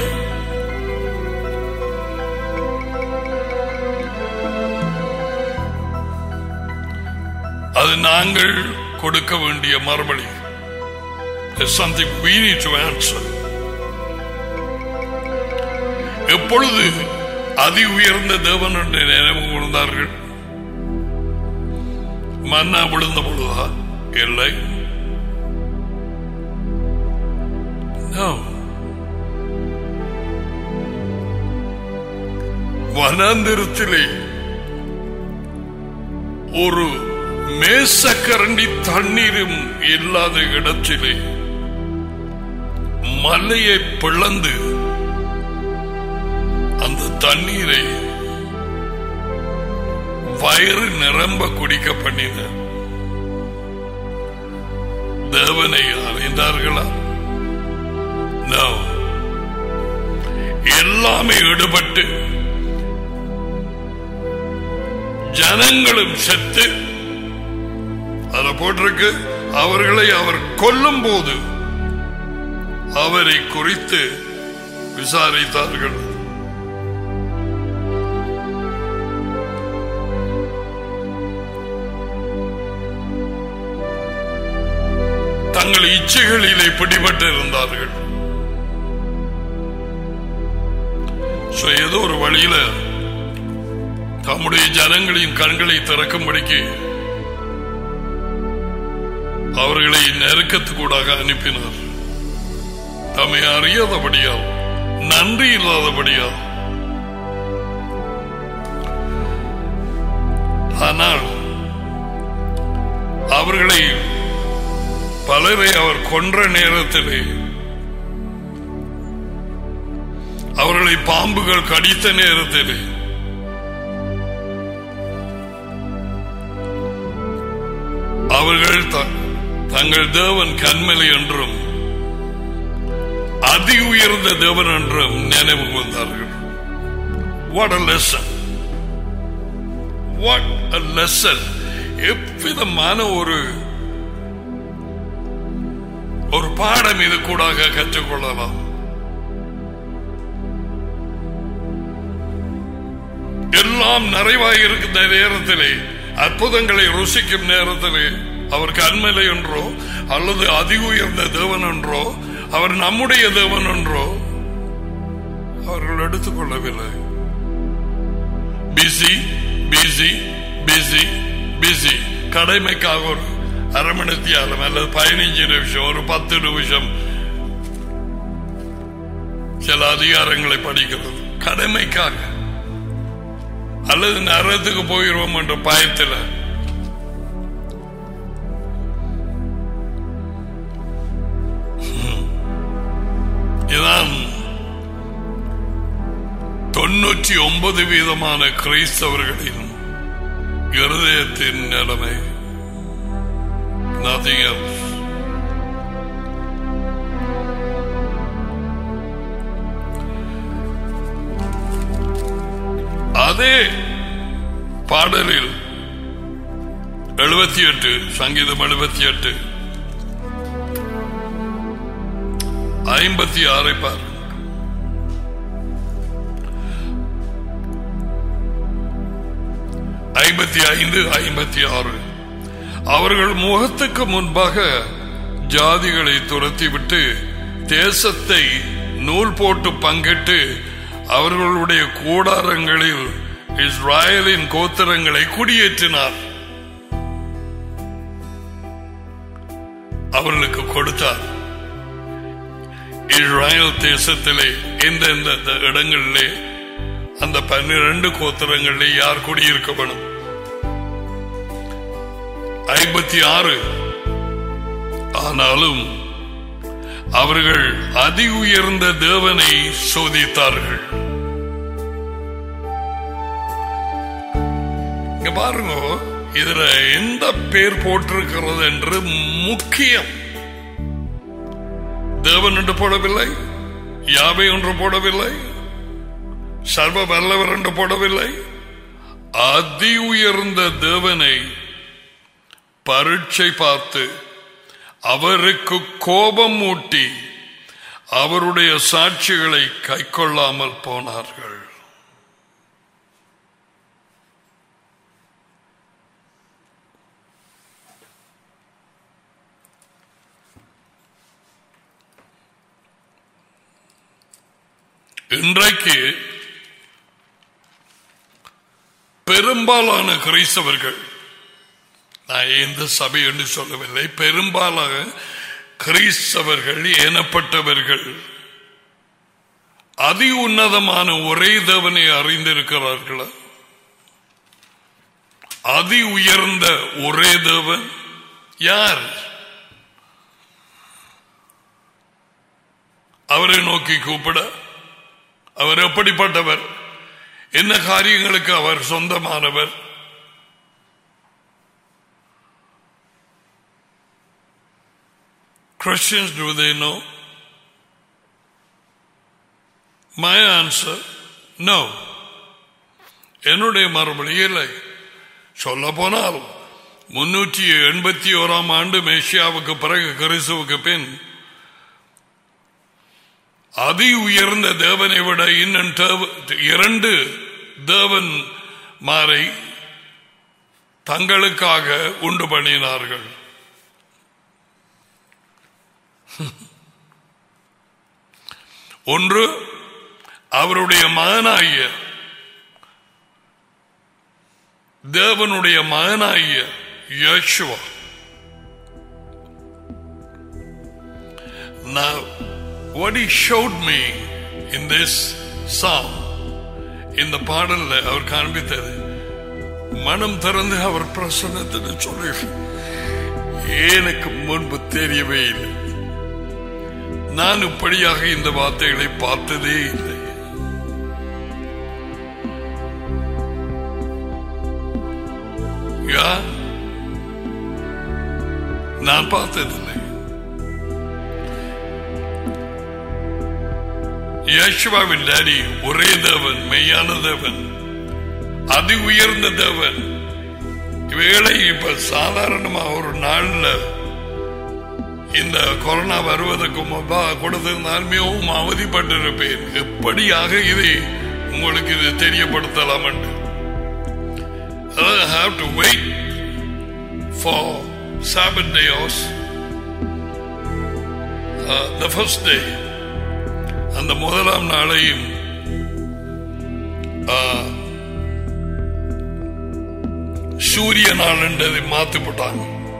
அது நாங்கள் கொடுக்க வேண்டிய மறுபடி There's something we need to answer. எப்பொழுது அதி உயர்ந்த தேவன் என்று நினைவு கூர்ந்தார்கள் மன்னா விழுந்த பொழுதா இல்லை No. வனாந்திரத்திலே ஒரு மேசக்கரண்டி தண்ணீரும் இல்லாத இடத்திலே மலையை பிளந்து அந்த தண்ணீரை வயிறு நிரம்ப குடிக்க பண்ணின தேவனை அறிந்தார்களா No. எல்லாமே ஈடுபட்டு ஜனங்களும் செத்து அத போட்டிருக்கு அவர்களை அவர் கொல்லும் போது அவரை குறித்து விசாரித்தார்கள் தங்கள் இச்சைகளிலே பிடிபட்டு இருந்தார்கள் So, ஏதோ ஒரு வழியில தம்முடைய ஜனங்களின் கண்களை திறக்கும்படிக்கு அவர்களை நெருக்கத்துக்கூடாக அனுப்பினார் தம்மை அறியாதபடியால் நன்றி இல்லாதபடியால் ஆனால் அவர்களை பலரை அவர் கொன்ற நேரத்திலே அவர்களை பாம்புகள் கடித்த நேரத்திலே அவர்கள் த- தங்கள் தேவன் கண்மலை என்றும் அதி உயர்ந்த தேவன் என்றும் நினைவு வந்தார்கள் what a lesson what a lesson எவ்விதமான ஒரு ஒரு பாடம் இது கூடாக கற்றுக்கொள்ளலாம் எல்லாம் நிறைவாக இருக்கின்ற நேரத்திலே அற்புதங்களை ருசிக்கும் நேரத்திலே அவர் கண்மலை என்றோ அல்லது அதி உயர்ந்த தேவன் என்றோ அவர் நம்முடைய தேவன் என்றோ அவர்கள் எடுத்துக்கொள்ளவில்லை பிஸி பிஸி பிஸி பிஸி கடமைக்காக ஒரு அரை மணித்தியாலம் அல்லது பதினைஞ்சு நிமிஷம் ஒரு பத்து நிமிஷம் சில அதிகாரங்களை படிக்கிறது கடமைக்காக அல்லது நரகத்துக்கு போயிடுவோம் என்ற பயத்தில் இதான் தொண்ணூற்றி ஒன்பது வீதமான கிறிஸ்தவர்களின் இருதயத்தின் நிலைமை nothing else அதே பாடலில் எழுபத்தி எட்டு சங்கீதம் எழுபத்தி எட்டு ஐம்பத்தி ஆறை பார் ஐம்பத்தி ஐந்து ஐம்பத்தி ஆறு அவர்கள் முகத்துக்கு முன்பாக ஜாதிகளை துரத்திவிட்டு தேசத்தை நூல் போட்டு பங்கிட்டு அவர்களுடைய கூடாரங்களில் இஸ்ராயலின் கோத்திரங்களை குடியேற்றினார் அவர்களுக்கு கொடுத்தார் இஸ்ராயல் தேசத்திலே எந்தெந்த இடங்களிலே அந்த பன்னிரண்டு கோத்திரங்களிலே யார் குடியிருக்க வேணும் ஐம்பத்தி ஆறு ஆனாலும் அவர்கள் அதி உயர்ந்த தேவனை சோதித்தார்கள் இங்க பாருங்க இதுல எந்த பேர் போட்டிருக்கிறது என்று முக்கியம் தேவன் என்று போடவில்லை யாவை ஒன்று போடவில்லை சர்வ வல்லவர் என்று போடவில்லை அதி உயர்ந்த தேவனை பரீட்சை பார்த்து அவருக்கு கோபம் மூட்டி அவருடைய சாட்சிகளை கைக்கொள்ளாமல் போனார்கள் இன்றைக்கு பெரும்பாலான கிறிஸ்தவர்கள் நான் எந்த சபை என்று சொல்லவில்லை பெரும்பாலான கிறிஸ்தவர்கள் எனப்பட்டவர்கள் அதி உன்னதமான ஒரே தேவனை அறிந்திருக்கிறார்களா அதி உயர்ந்த ஒரே தேவன் யார் அவரை நோக்கி கூப்பிட அவர் எப்படிப்பட்டவர் என்ன காரியங்களுக்கு அவர் சொந்தமானவர் Christians, do they know? My answer, no. என்னுடைய மறுபடி இல்லை சொல்ல போனால் முன்னூற்றி எண்பத்தி ஓராம் ஆண்டு மேஷியாவுக்கு பிறகு கிறிஸ்துவுக்கு பின் அதி உயர்ந்த தேவனை விட இன்னும் தேவ- இரண்டு தேவன் மாறை தங்களுக்காக உண்டு பண்ணினார்கள் ஒன்று அவருடைய மகனாகிய தேவனுடைய மகனாகிய Yeshua Now, what he showed me in this psalm, இந்த பாடல்ல அவர் காண்பித்தது மனம் திறந்து அவர் பிரசன்னத்தில் சொல்லி எனக்கு முன்பு தெரியவே இல்லை நான் இப்படியாக இந்த வார்த்தைகளை பார்த்ததே இல்லை யா நான் பார்த்ததில்லை யேசுவாவின் டாடி ஒரே தேவன் மெய்யான தேவன் அதி உயர்ந்த தேவன் இவைகளை இப்ப சாதாரணமா ஒரு நாள்ல இந்த கொரோனா வருவதற்கு முன்பாக கொடுத்திருந்தால் மிகவும் அவதிப்பட்டிருப்பேன் எப்படியாக இதை உங்களுக்கு இது தெரியப்படுத்தலாம் என்று I have to wait for Sabbath day or uh, the first day அந்த முதலாம் நாளையும் ஆ, சூரிய நாள் என்றதை மாத்தி போட்டாங்க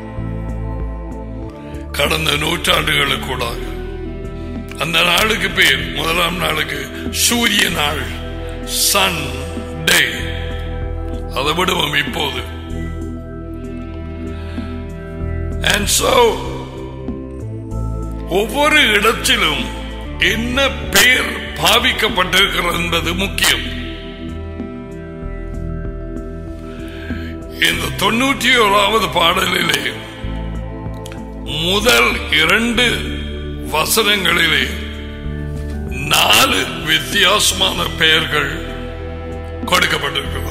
கடந்த நூற்றாண்டுகளுக்கூடாக அந்த நாளுக்கு பேர் முதலாம் நாளுக்கு சூரிய நாள் சன் டே அதை விடுவோம் இப்போது And so, ஒவ்வொரு இடத்திலும் என்ன பெயர் பாவிக்கப்பட்டிருக்கிறது என்பது முக்கியம் இந்த தொண்ணூற்றி ஓராவது பாடலிலே முதல் இரண்டு வசனங்களிலே நாலு வித்தியாசமான பெயர்கள் கொடுக்கப்பட்டிருக்கிறது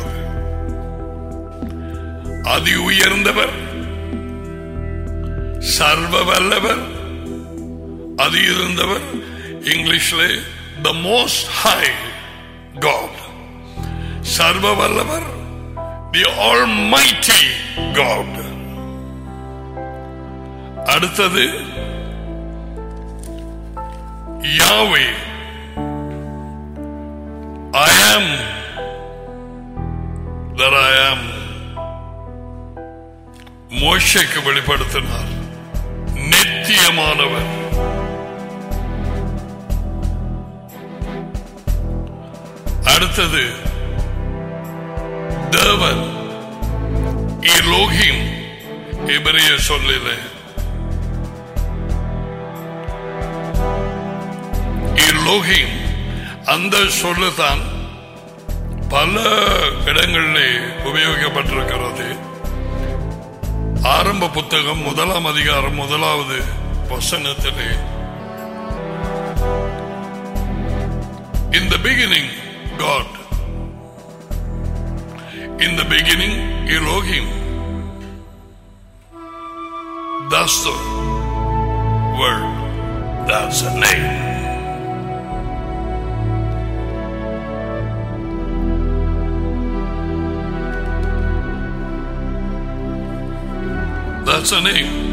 அதி உயர்ந்தவர் சர்வ வல்லவர் அதி இருந்தவர் இங்கிலீஷ்ல த மோஸ்ட் ஹை காட் சர்வ வல்லவர் தி ஆல் மைட்டி காட் அடுத்தது யாவே ஐ ஆம் that I am மோஷைக்கு வெளிப்படுத்தினார் நித்தியமானவர் அடுத்தது தேவன் இலோகிம் எபிரிய சொல்லிலே இலோகிம் அந்த சொல்லுதான் பல இடங்களிலே உபயோகிக்கப்பட்டிருக்கிறது ஆரம்ப புத்தகம் முதலாம் அதிகாரம் முதலாவது வசனத்திலே In the beginning, God. In the beginning, Elohim. That's the word. That's a name. That's a name.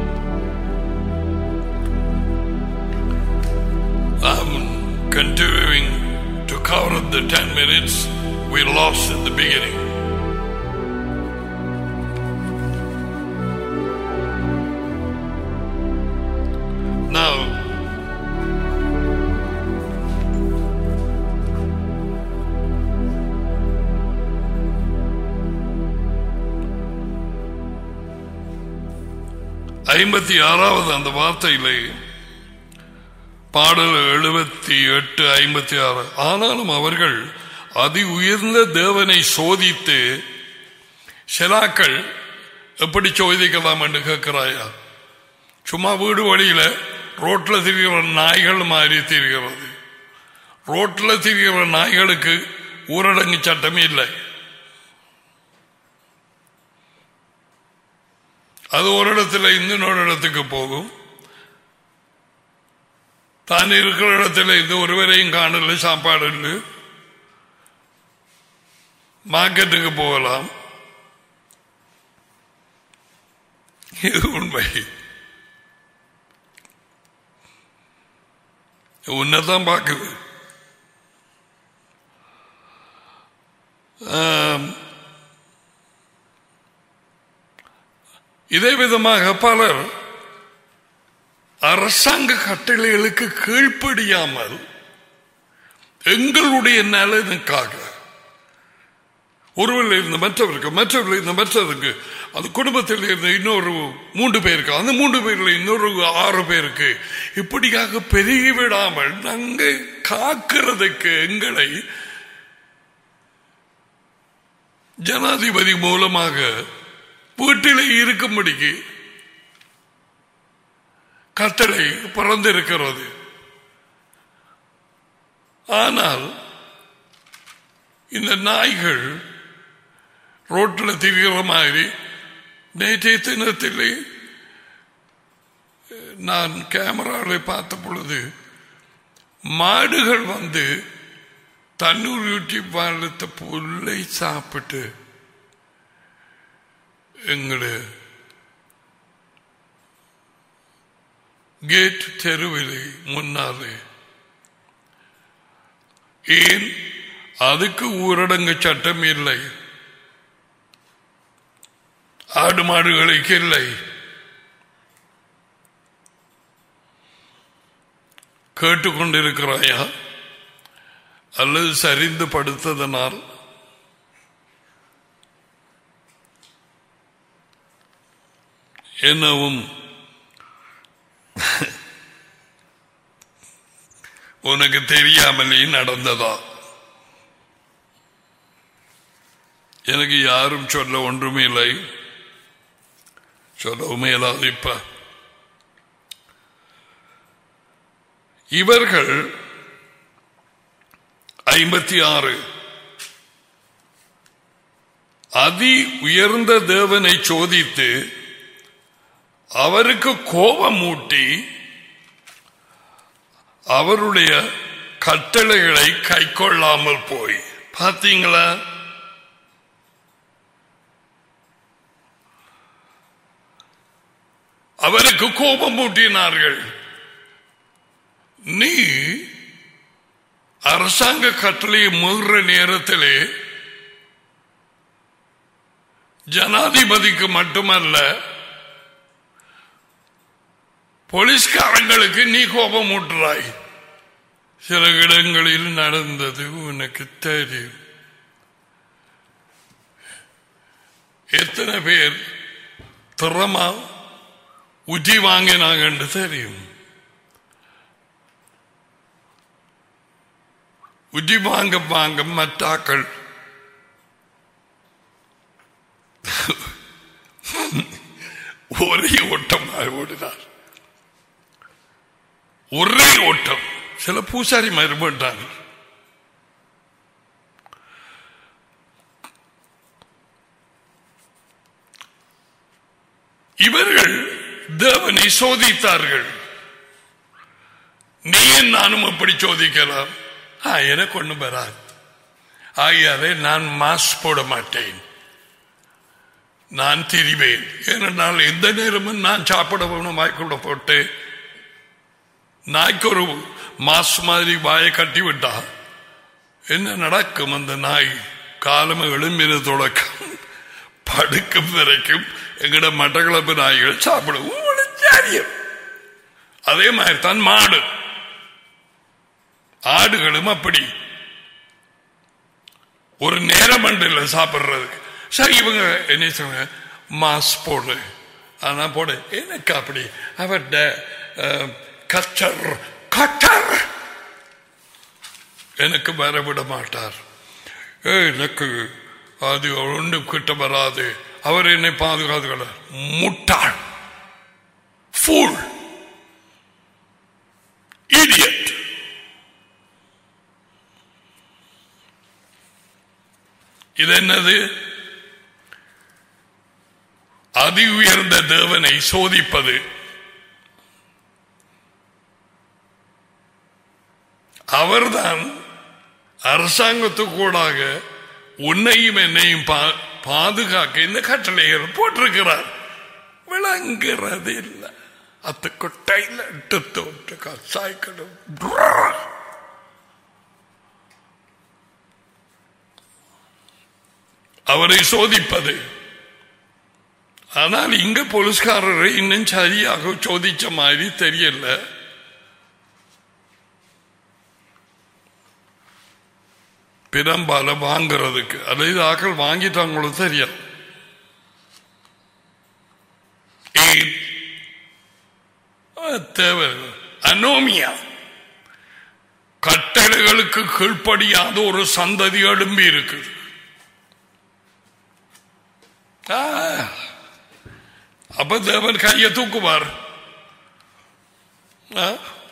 I'm continuing to cover the 10 minutes we lost in the beginning. Now, ஐம்பத்தி ஆறாவது அந்த வார்த்தையிலே பாடல் எழுபத்தி எட்டு ஐம்பத்தி ஆறு ஆனாலும் அவர்கள் அதி உயர்ந்த தேவனை சோதித்து சிலாக்கள் எப்படி சோதிக்கலாம் என்று கேட்கிறாயா சும்மா வீடு வழியில ரோட்ல திரிகிற நாய்கள் மாதிரி திரிகிறது ரோட்ல திரிகிற நாய்களுக்கு ஊரடங்கு சட்டமே இல்லை அது ஒரு இடத்துல இன்னொரு இடத்துக்கு போகும் தான் இருக்கிற இடத்துல இது ஒருவரையும் காணல சாப்பாடு இல்லை மார்க்கெட்டுக்கு போகலாம் இது உண்மை உன்னதான் பார்க்குது ஆம். இதே விதமாக பலர் அரசாங்க கட்டளைகளுக்கு கீழ்ப்படியாமல் எங்களுடைய நலனுக்காக ஒருவரில் இருந்து மற்றவருக்கு மற்றவரில் இருந்து மற்றவருக்கு அது குடும்பத்தில் இருந்து இன்னொரு மூன்று பேருக்கு அந்த மூன்று பேரில் இன்னொரு ஆறு பேருக்கு இப்படியாக பெருகி விடாமல் நாங்கள் காக்கிறதுக்கு எங்களை ஜனாதிபதி மூலமாக வீட்டிலே இருக்கும்படிக்கு கட்டளை பிறந்திருக்கிறது ஆனால் இந்த நாய்கள் ரோட்டில் திரிகிற மாதிரி நேற்றைய தினத்திலே நான் கேமராவில் பார்த்த பொழுது மாடுகள் வந்து தண்ணூர் ஊற்றி வளர்த்த புல்லை சாப்பிட்டு எங்களு கேட் தெருவிலே முன்னாலே ஏன் அதுக்கு ஊரடங்கு சட்டம் இல்லை ஆடு மாடுகளுக்கு இல்லை கேட்டுக்கொண்டிருக்கிறாயா அல்லது சரிந்து படுத்ததனால் என்னவும் உனக்கு தெரியாமலே நடந்ததா எனக்கு யாரும் சொல்ல ஒன்றுமே இல்லை சொல்லவும் இயலாது இப்ப இவர்கள் ஐம்பத்தி ஆறு அதி உயர்ந்த தேவனை சோதித்து அவருக்கு கோபம் மூட்டி அவருடைய கட்டளைகளை கை கொள்ளாமல் போய் பார்த்தீங்களா அவருக்கு கோபம் மூட்டினார்கள் நீ அரசாங்க கட்டளையை மீற நேரத்திலே ஜனாதிபதிக்கு மட்டுமல்ல போலீஸ்காரங்களுக்கு நீ கோபம் ஊட்டுறாய் சில இடங்களில் நடந்தது உனக்கு தெரியும் எத்தனை பேர் திறமா உச்சி வாங்கினாங்கன்னு தெரியும் உச்சி வாங்க வாங்க மற்றாக்கள் ஒரே ஓட்டமாக ஓடினார் ஒரே ஓட்டம் சில பூசாரி மறுபட்டாங்க இவர்கள் தேவனை சோதித்தார்கள் நீ நானும் அப்படி சோதிக்கலாம் ஆ, எனக்கு ஒண்ணும் வராது ஆகியாலே நான் மாஸ்க் போட மாட்டேன் நான் திரிவேன் ஏனென்றால் எந்த நேரமும் நான் சாப்பிட போகணும் வாய்க்குள்ள போட்டு நாய்க்கு ஒரு மாஸ் மாதிரி வாயை கட்டி விட்டா என்ன நடக்கும் அந்த நாய் காலம் எழும்பின தொடக்கம் படுக்கும் வரைக்கும் எங்கட மட்டக்களப்பு நாய்கள் சாப்பிடும் உங்களுக்கு தெரியும். அதே மாதிரி தான் மாடு ஆடுகளும் அப்படி ஒரு நேரம் இல்லை சாப்பிடுறதுக்கு சரி இவங்க என்ன சொல்லுங்க மாஸ் போடு ஆனா போடு எனக்கு அப்படி அவர்ட அஹ், கச்சர் கச்சர் எனக்கு வர விட மாட்டார் ஏ, எனக்கு அது ஒன்றும் கிட்ட வராது அவர் என்னை பாதுகாத்துக்கல முட்டாள் ஃபூல் idiot இது என்னது அதி உயர்ந்த தேவனை சோதிப்பது அவர்தான் அரசாங்கத்துக்கூடாக உன்னையும் என்னையும் பா- பாதுகாக்க இந்த கட்டளைகள் போட்டிருக்கிறார் விளங்குறது இல்லை அத்து கொட்டையில் இட்டு தோற்று கசாய்க்கணும் அவரை சோதிப்பது ஆனால் இங்க போலீஸ்காரரை இன்னும் சரியாக சோதிச்ச மாதிரி தெரியல பிரம்பால வாங்குறதுக்கு அல்லது ஆக்கள் வாங்கிட்டாங்களோ தெரியாது ஏன்? அது தேவை அனோமியா கட்டளைகளுக்கு கீழ்ப்படியாத ஒரு சந்ததி எழும்பி இருக்குது ஆ, அப்ப தேவன் கையை தூக்குவார் ஆ?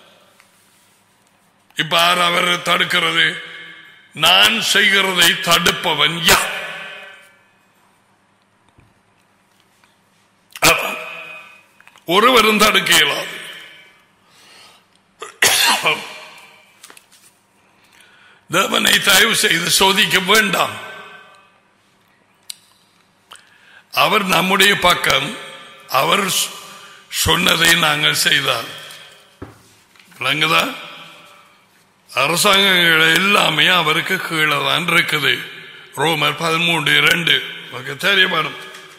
இப்ப யார் அவர் தடுக்கிறது நான் செய்கிறதை தடுப்பவன் யார் அதான். ஒருவரும் தடுக்க இயலாது தேவனை தயவு செய்து சோதிக்க வேண்டாம் அவர் நம்முடைய பக்கம் அவர் சொ- சொன்னதை நாங்கள் செய்தார் விளங்குதா அரசாங்கங்கள் எல்லாமே அவருக்கு கீழே தான் இருக்குது ரோமர் பதிமூன்று இரண்டு நமக்கு தெரியப்படும்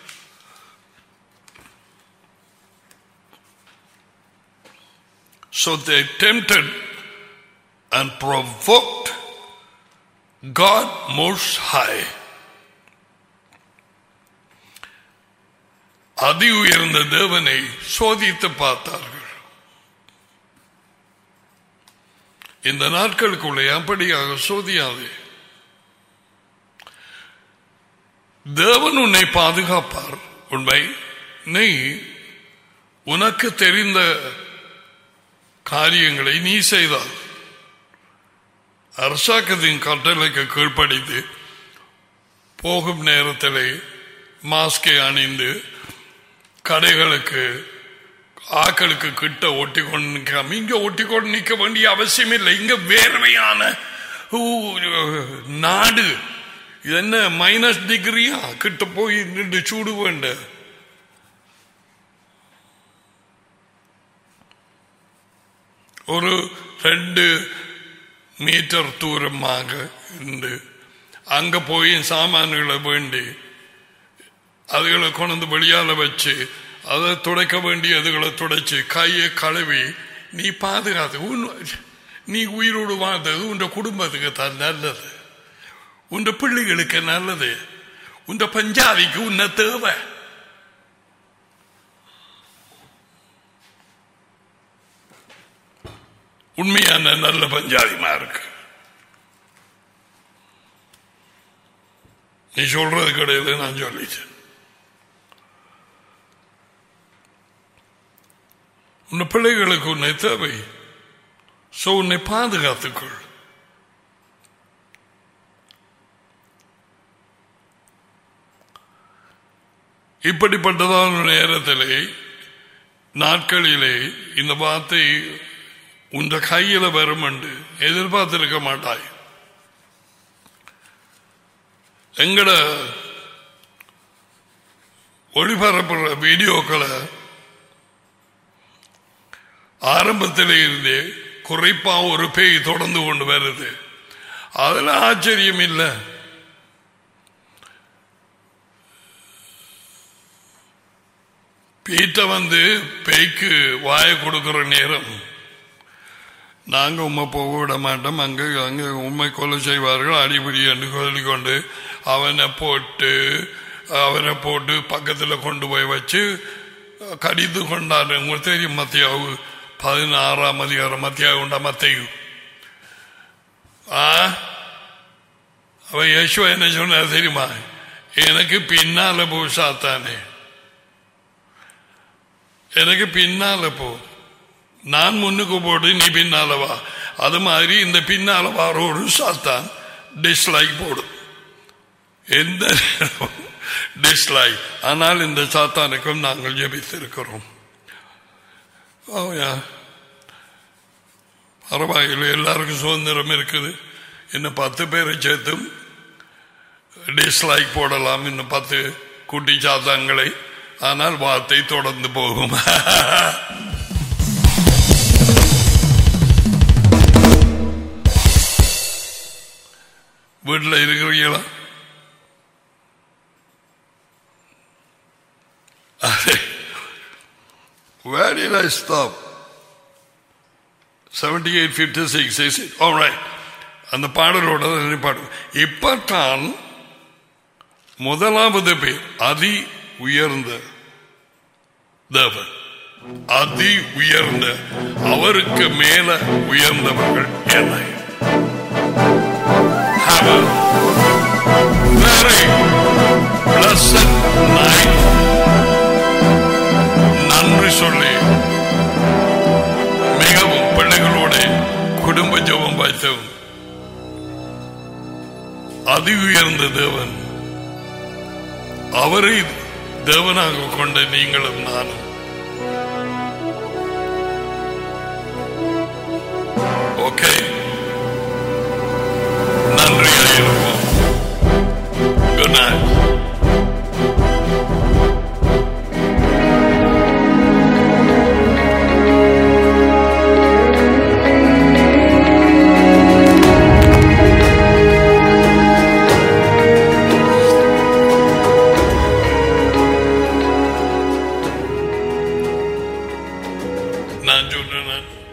So they tempted and provoked God Most High. அதி உயர்ந்த தேவனை சோதித்து பார்த்தார்கள் இந்த நாட்களுக்குள்ளே அப்படியாக சோதியாது தேவன் உன்னை பாதுகாப்பார் உண்மை நீ உனக்கு தெரிந்த காரியங்களை நீ செய்தால் அரசாங்கத்தின் கட்டளைக்கு கீழ்ப்படித்து போகும் நேரத்திலே மாஸ்கை அணிந்து கடைகளுக்கு ஆக்களுக்கு கிட்ட ஒட்டி கொண்டு நிற்காம இங்க ஒட்டி கொண்டு நிற்க வேண்டிய அவசியம் இல்லை இங்க வேர்வையான ஊ, நாடு இது என்ன மைனஸ் டிகிரியா கிட்ட போய் நின்று சூடு வேண்ட ஒரு ரெண்டு மீட்டர் தூரமாக இருந்து அங்க போய் சாமான்களை வேண்டி அதுகளை கொண்டு வெளியால வச்சு அதை துடைக்க வேண்டிய அதுகளை துடைச்சு கையை கழுவி நீ பாதுகாத்து உன் நீ உயிரோடு வாழ்ந்தது உன் குடும்பத்துக்கு தான் நல்லது உன் பிள்ளைகளுக்கு நல்லது உன் பஞ்சாதிக்கு உன்ன தேவை உண்மையான நல்ல பஞ்சாதிமா இருக்கு நீ சொல்றது கிடையாது நான் சொல்லிட்டேன் உன் பிள்ளைகளுக்கு உன்னை தேவை சோ உன்னை பாதுகாத்துக்கொள் இப்படிப்பட்டதான நேரத்திலே நாட்களிலே இந்த வார்த்தை உன் கையில வரும் என்று எதிர்பார்த்திருக்க மாட்டாய் எங்கட ஒளிபரப்புற வீடியோக்களை ஆரம்பத்திலே இருந்தே குறைப்பா ஒரு பேய் தொடர்ந்து கொண்டு வருது அதுல ஆச்சரியம் இல்லை பீட்ட வந்து பேய்க்கு வாய கொடுக்கிற நேரம் நாங்க உண்மை போக விட மாட்டோம் அங்க அங்க உண்மை கொலை செய்வார்கள் அடிபடி என்று சொல்லிக்கொண்டு அவனை போட்டு அவனை போட்டு பக்கத்துல கொண்டு போய் வச்சு கடித்து கொண்டாரு உங்களுக்கு தெரியும் மத்தியாவு பதினாறாம் அதிகாரம் மத்தியாவு உண்டா மத்தையும் ஆ அவன் யேசுவா என்ன சொன்னா தெரியுமா எனக்கு பின்னால போ சாத்தானே எனக்கு பின்னால போ நான் முன்னுக்கு போடு நீ பின்னால வா அது மாதிரி இந்த பின்னால வார ஒரு சாத்தான் டிஸ்லைக் போடும் எந்த டிஸ்லைக் ஆனால் இந்த சாத்தானுக்கும் நாங்கள் ஜெபித்திருக்கிறோம் ஓ யா பரவாயில்லை எல்லாருக்கும் சுதந்திரம் இருக்குது இன்னும் பத்து பேரை சேர்த்தும் டிஸ்லைக் போடலாம் இன்னும் பத்து குட்டி சாத்தான்களை ஆனால் வார்த்தை தொடர்ந்து போகும் வீட்டில் இருக்கிறீங்களா Where did I stop? 7856 is it? All right. அந்த பாடலோட தான் பாடு இப்பத்தான் முதலாவது பேர் அதி உயர்ந்த தேவன் அதி உயர்ந்த அவருக்கு மேல உயர்ந்தவர்கள் என்ன Have a very blessed night. நன்றி சொல்லி மிகவும் பிள்ளைகளோட குடும்ப ஜெபம் வைத்தவன் அதி உயர்ந்த தேவன் அவரை தேவனாக கொண்ட நீங்களும் நானும் ஓகே நன்றியாயிருப்போம் குட் நைட் நான் சொல்றேன் நான்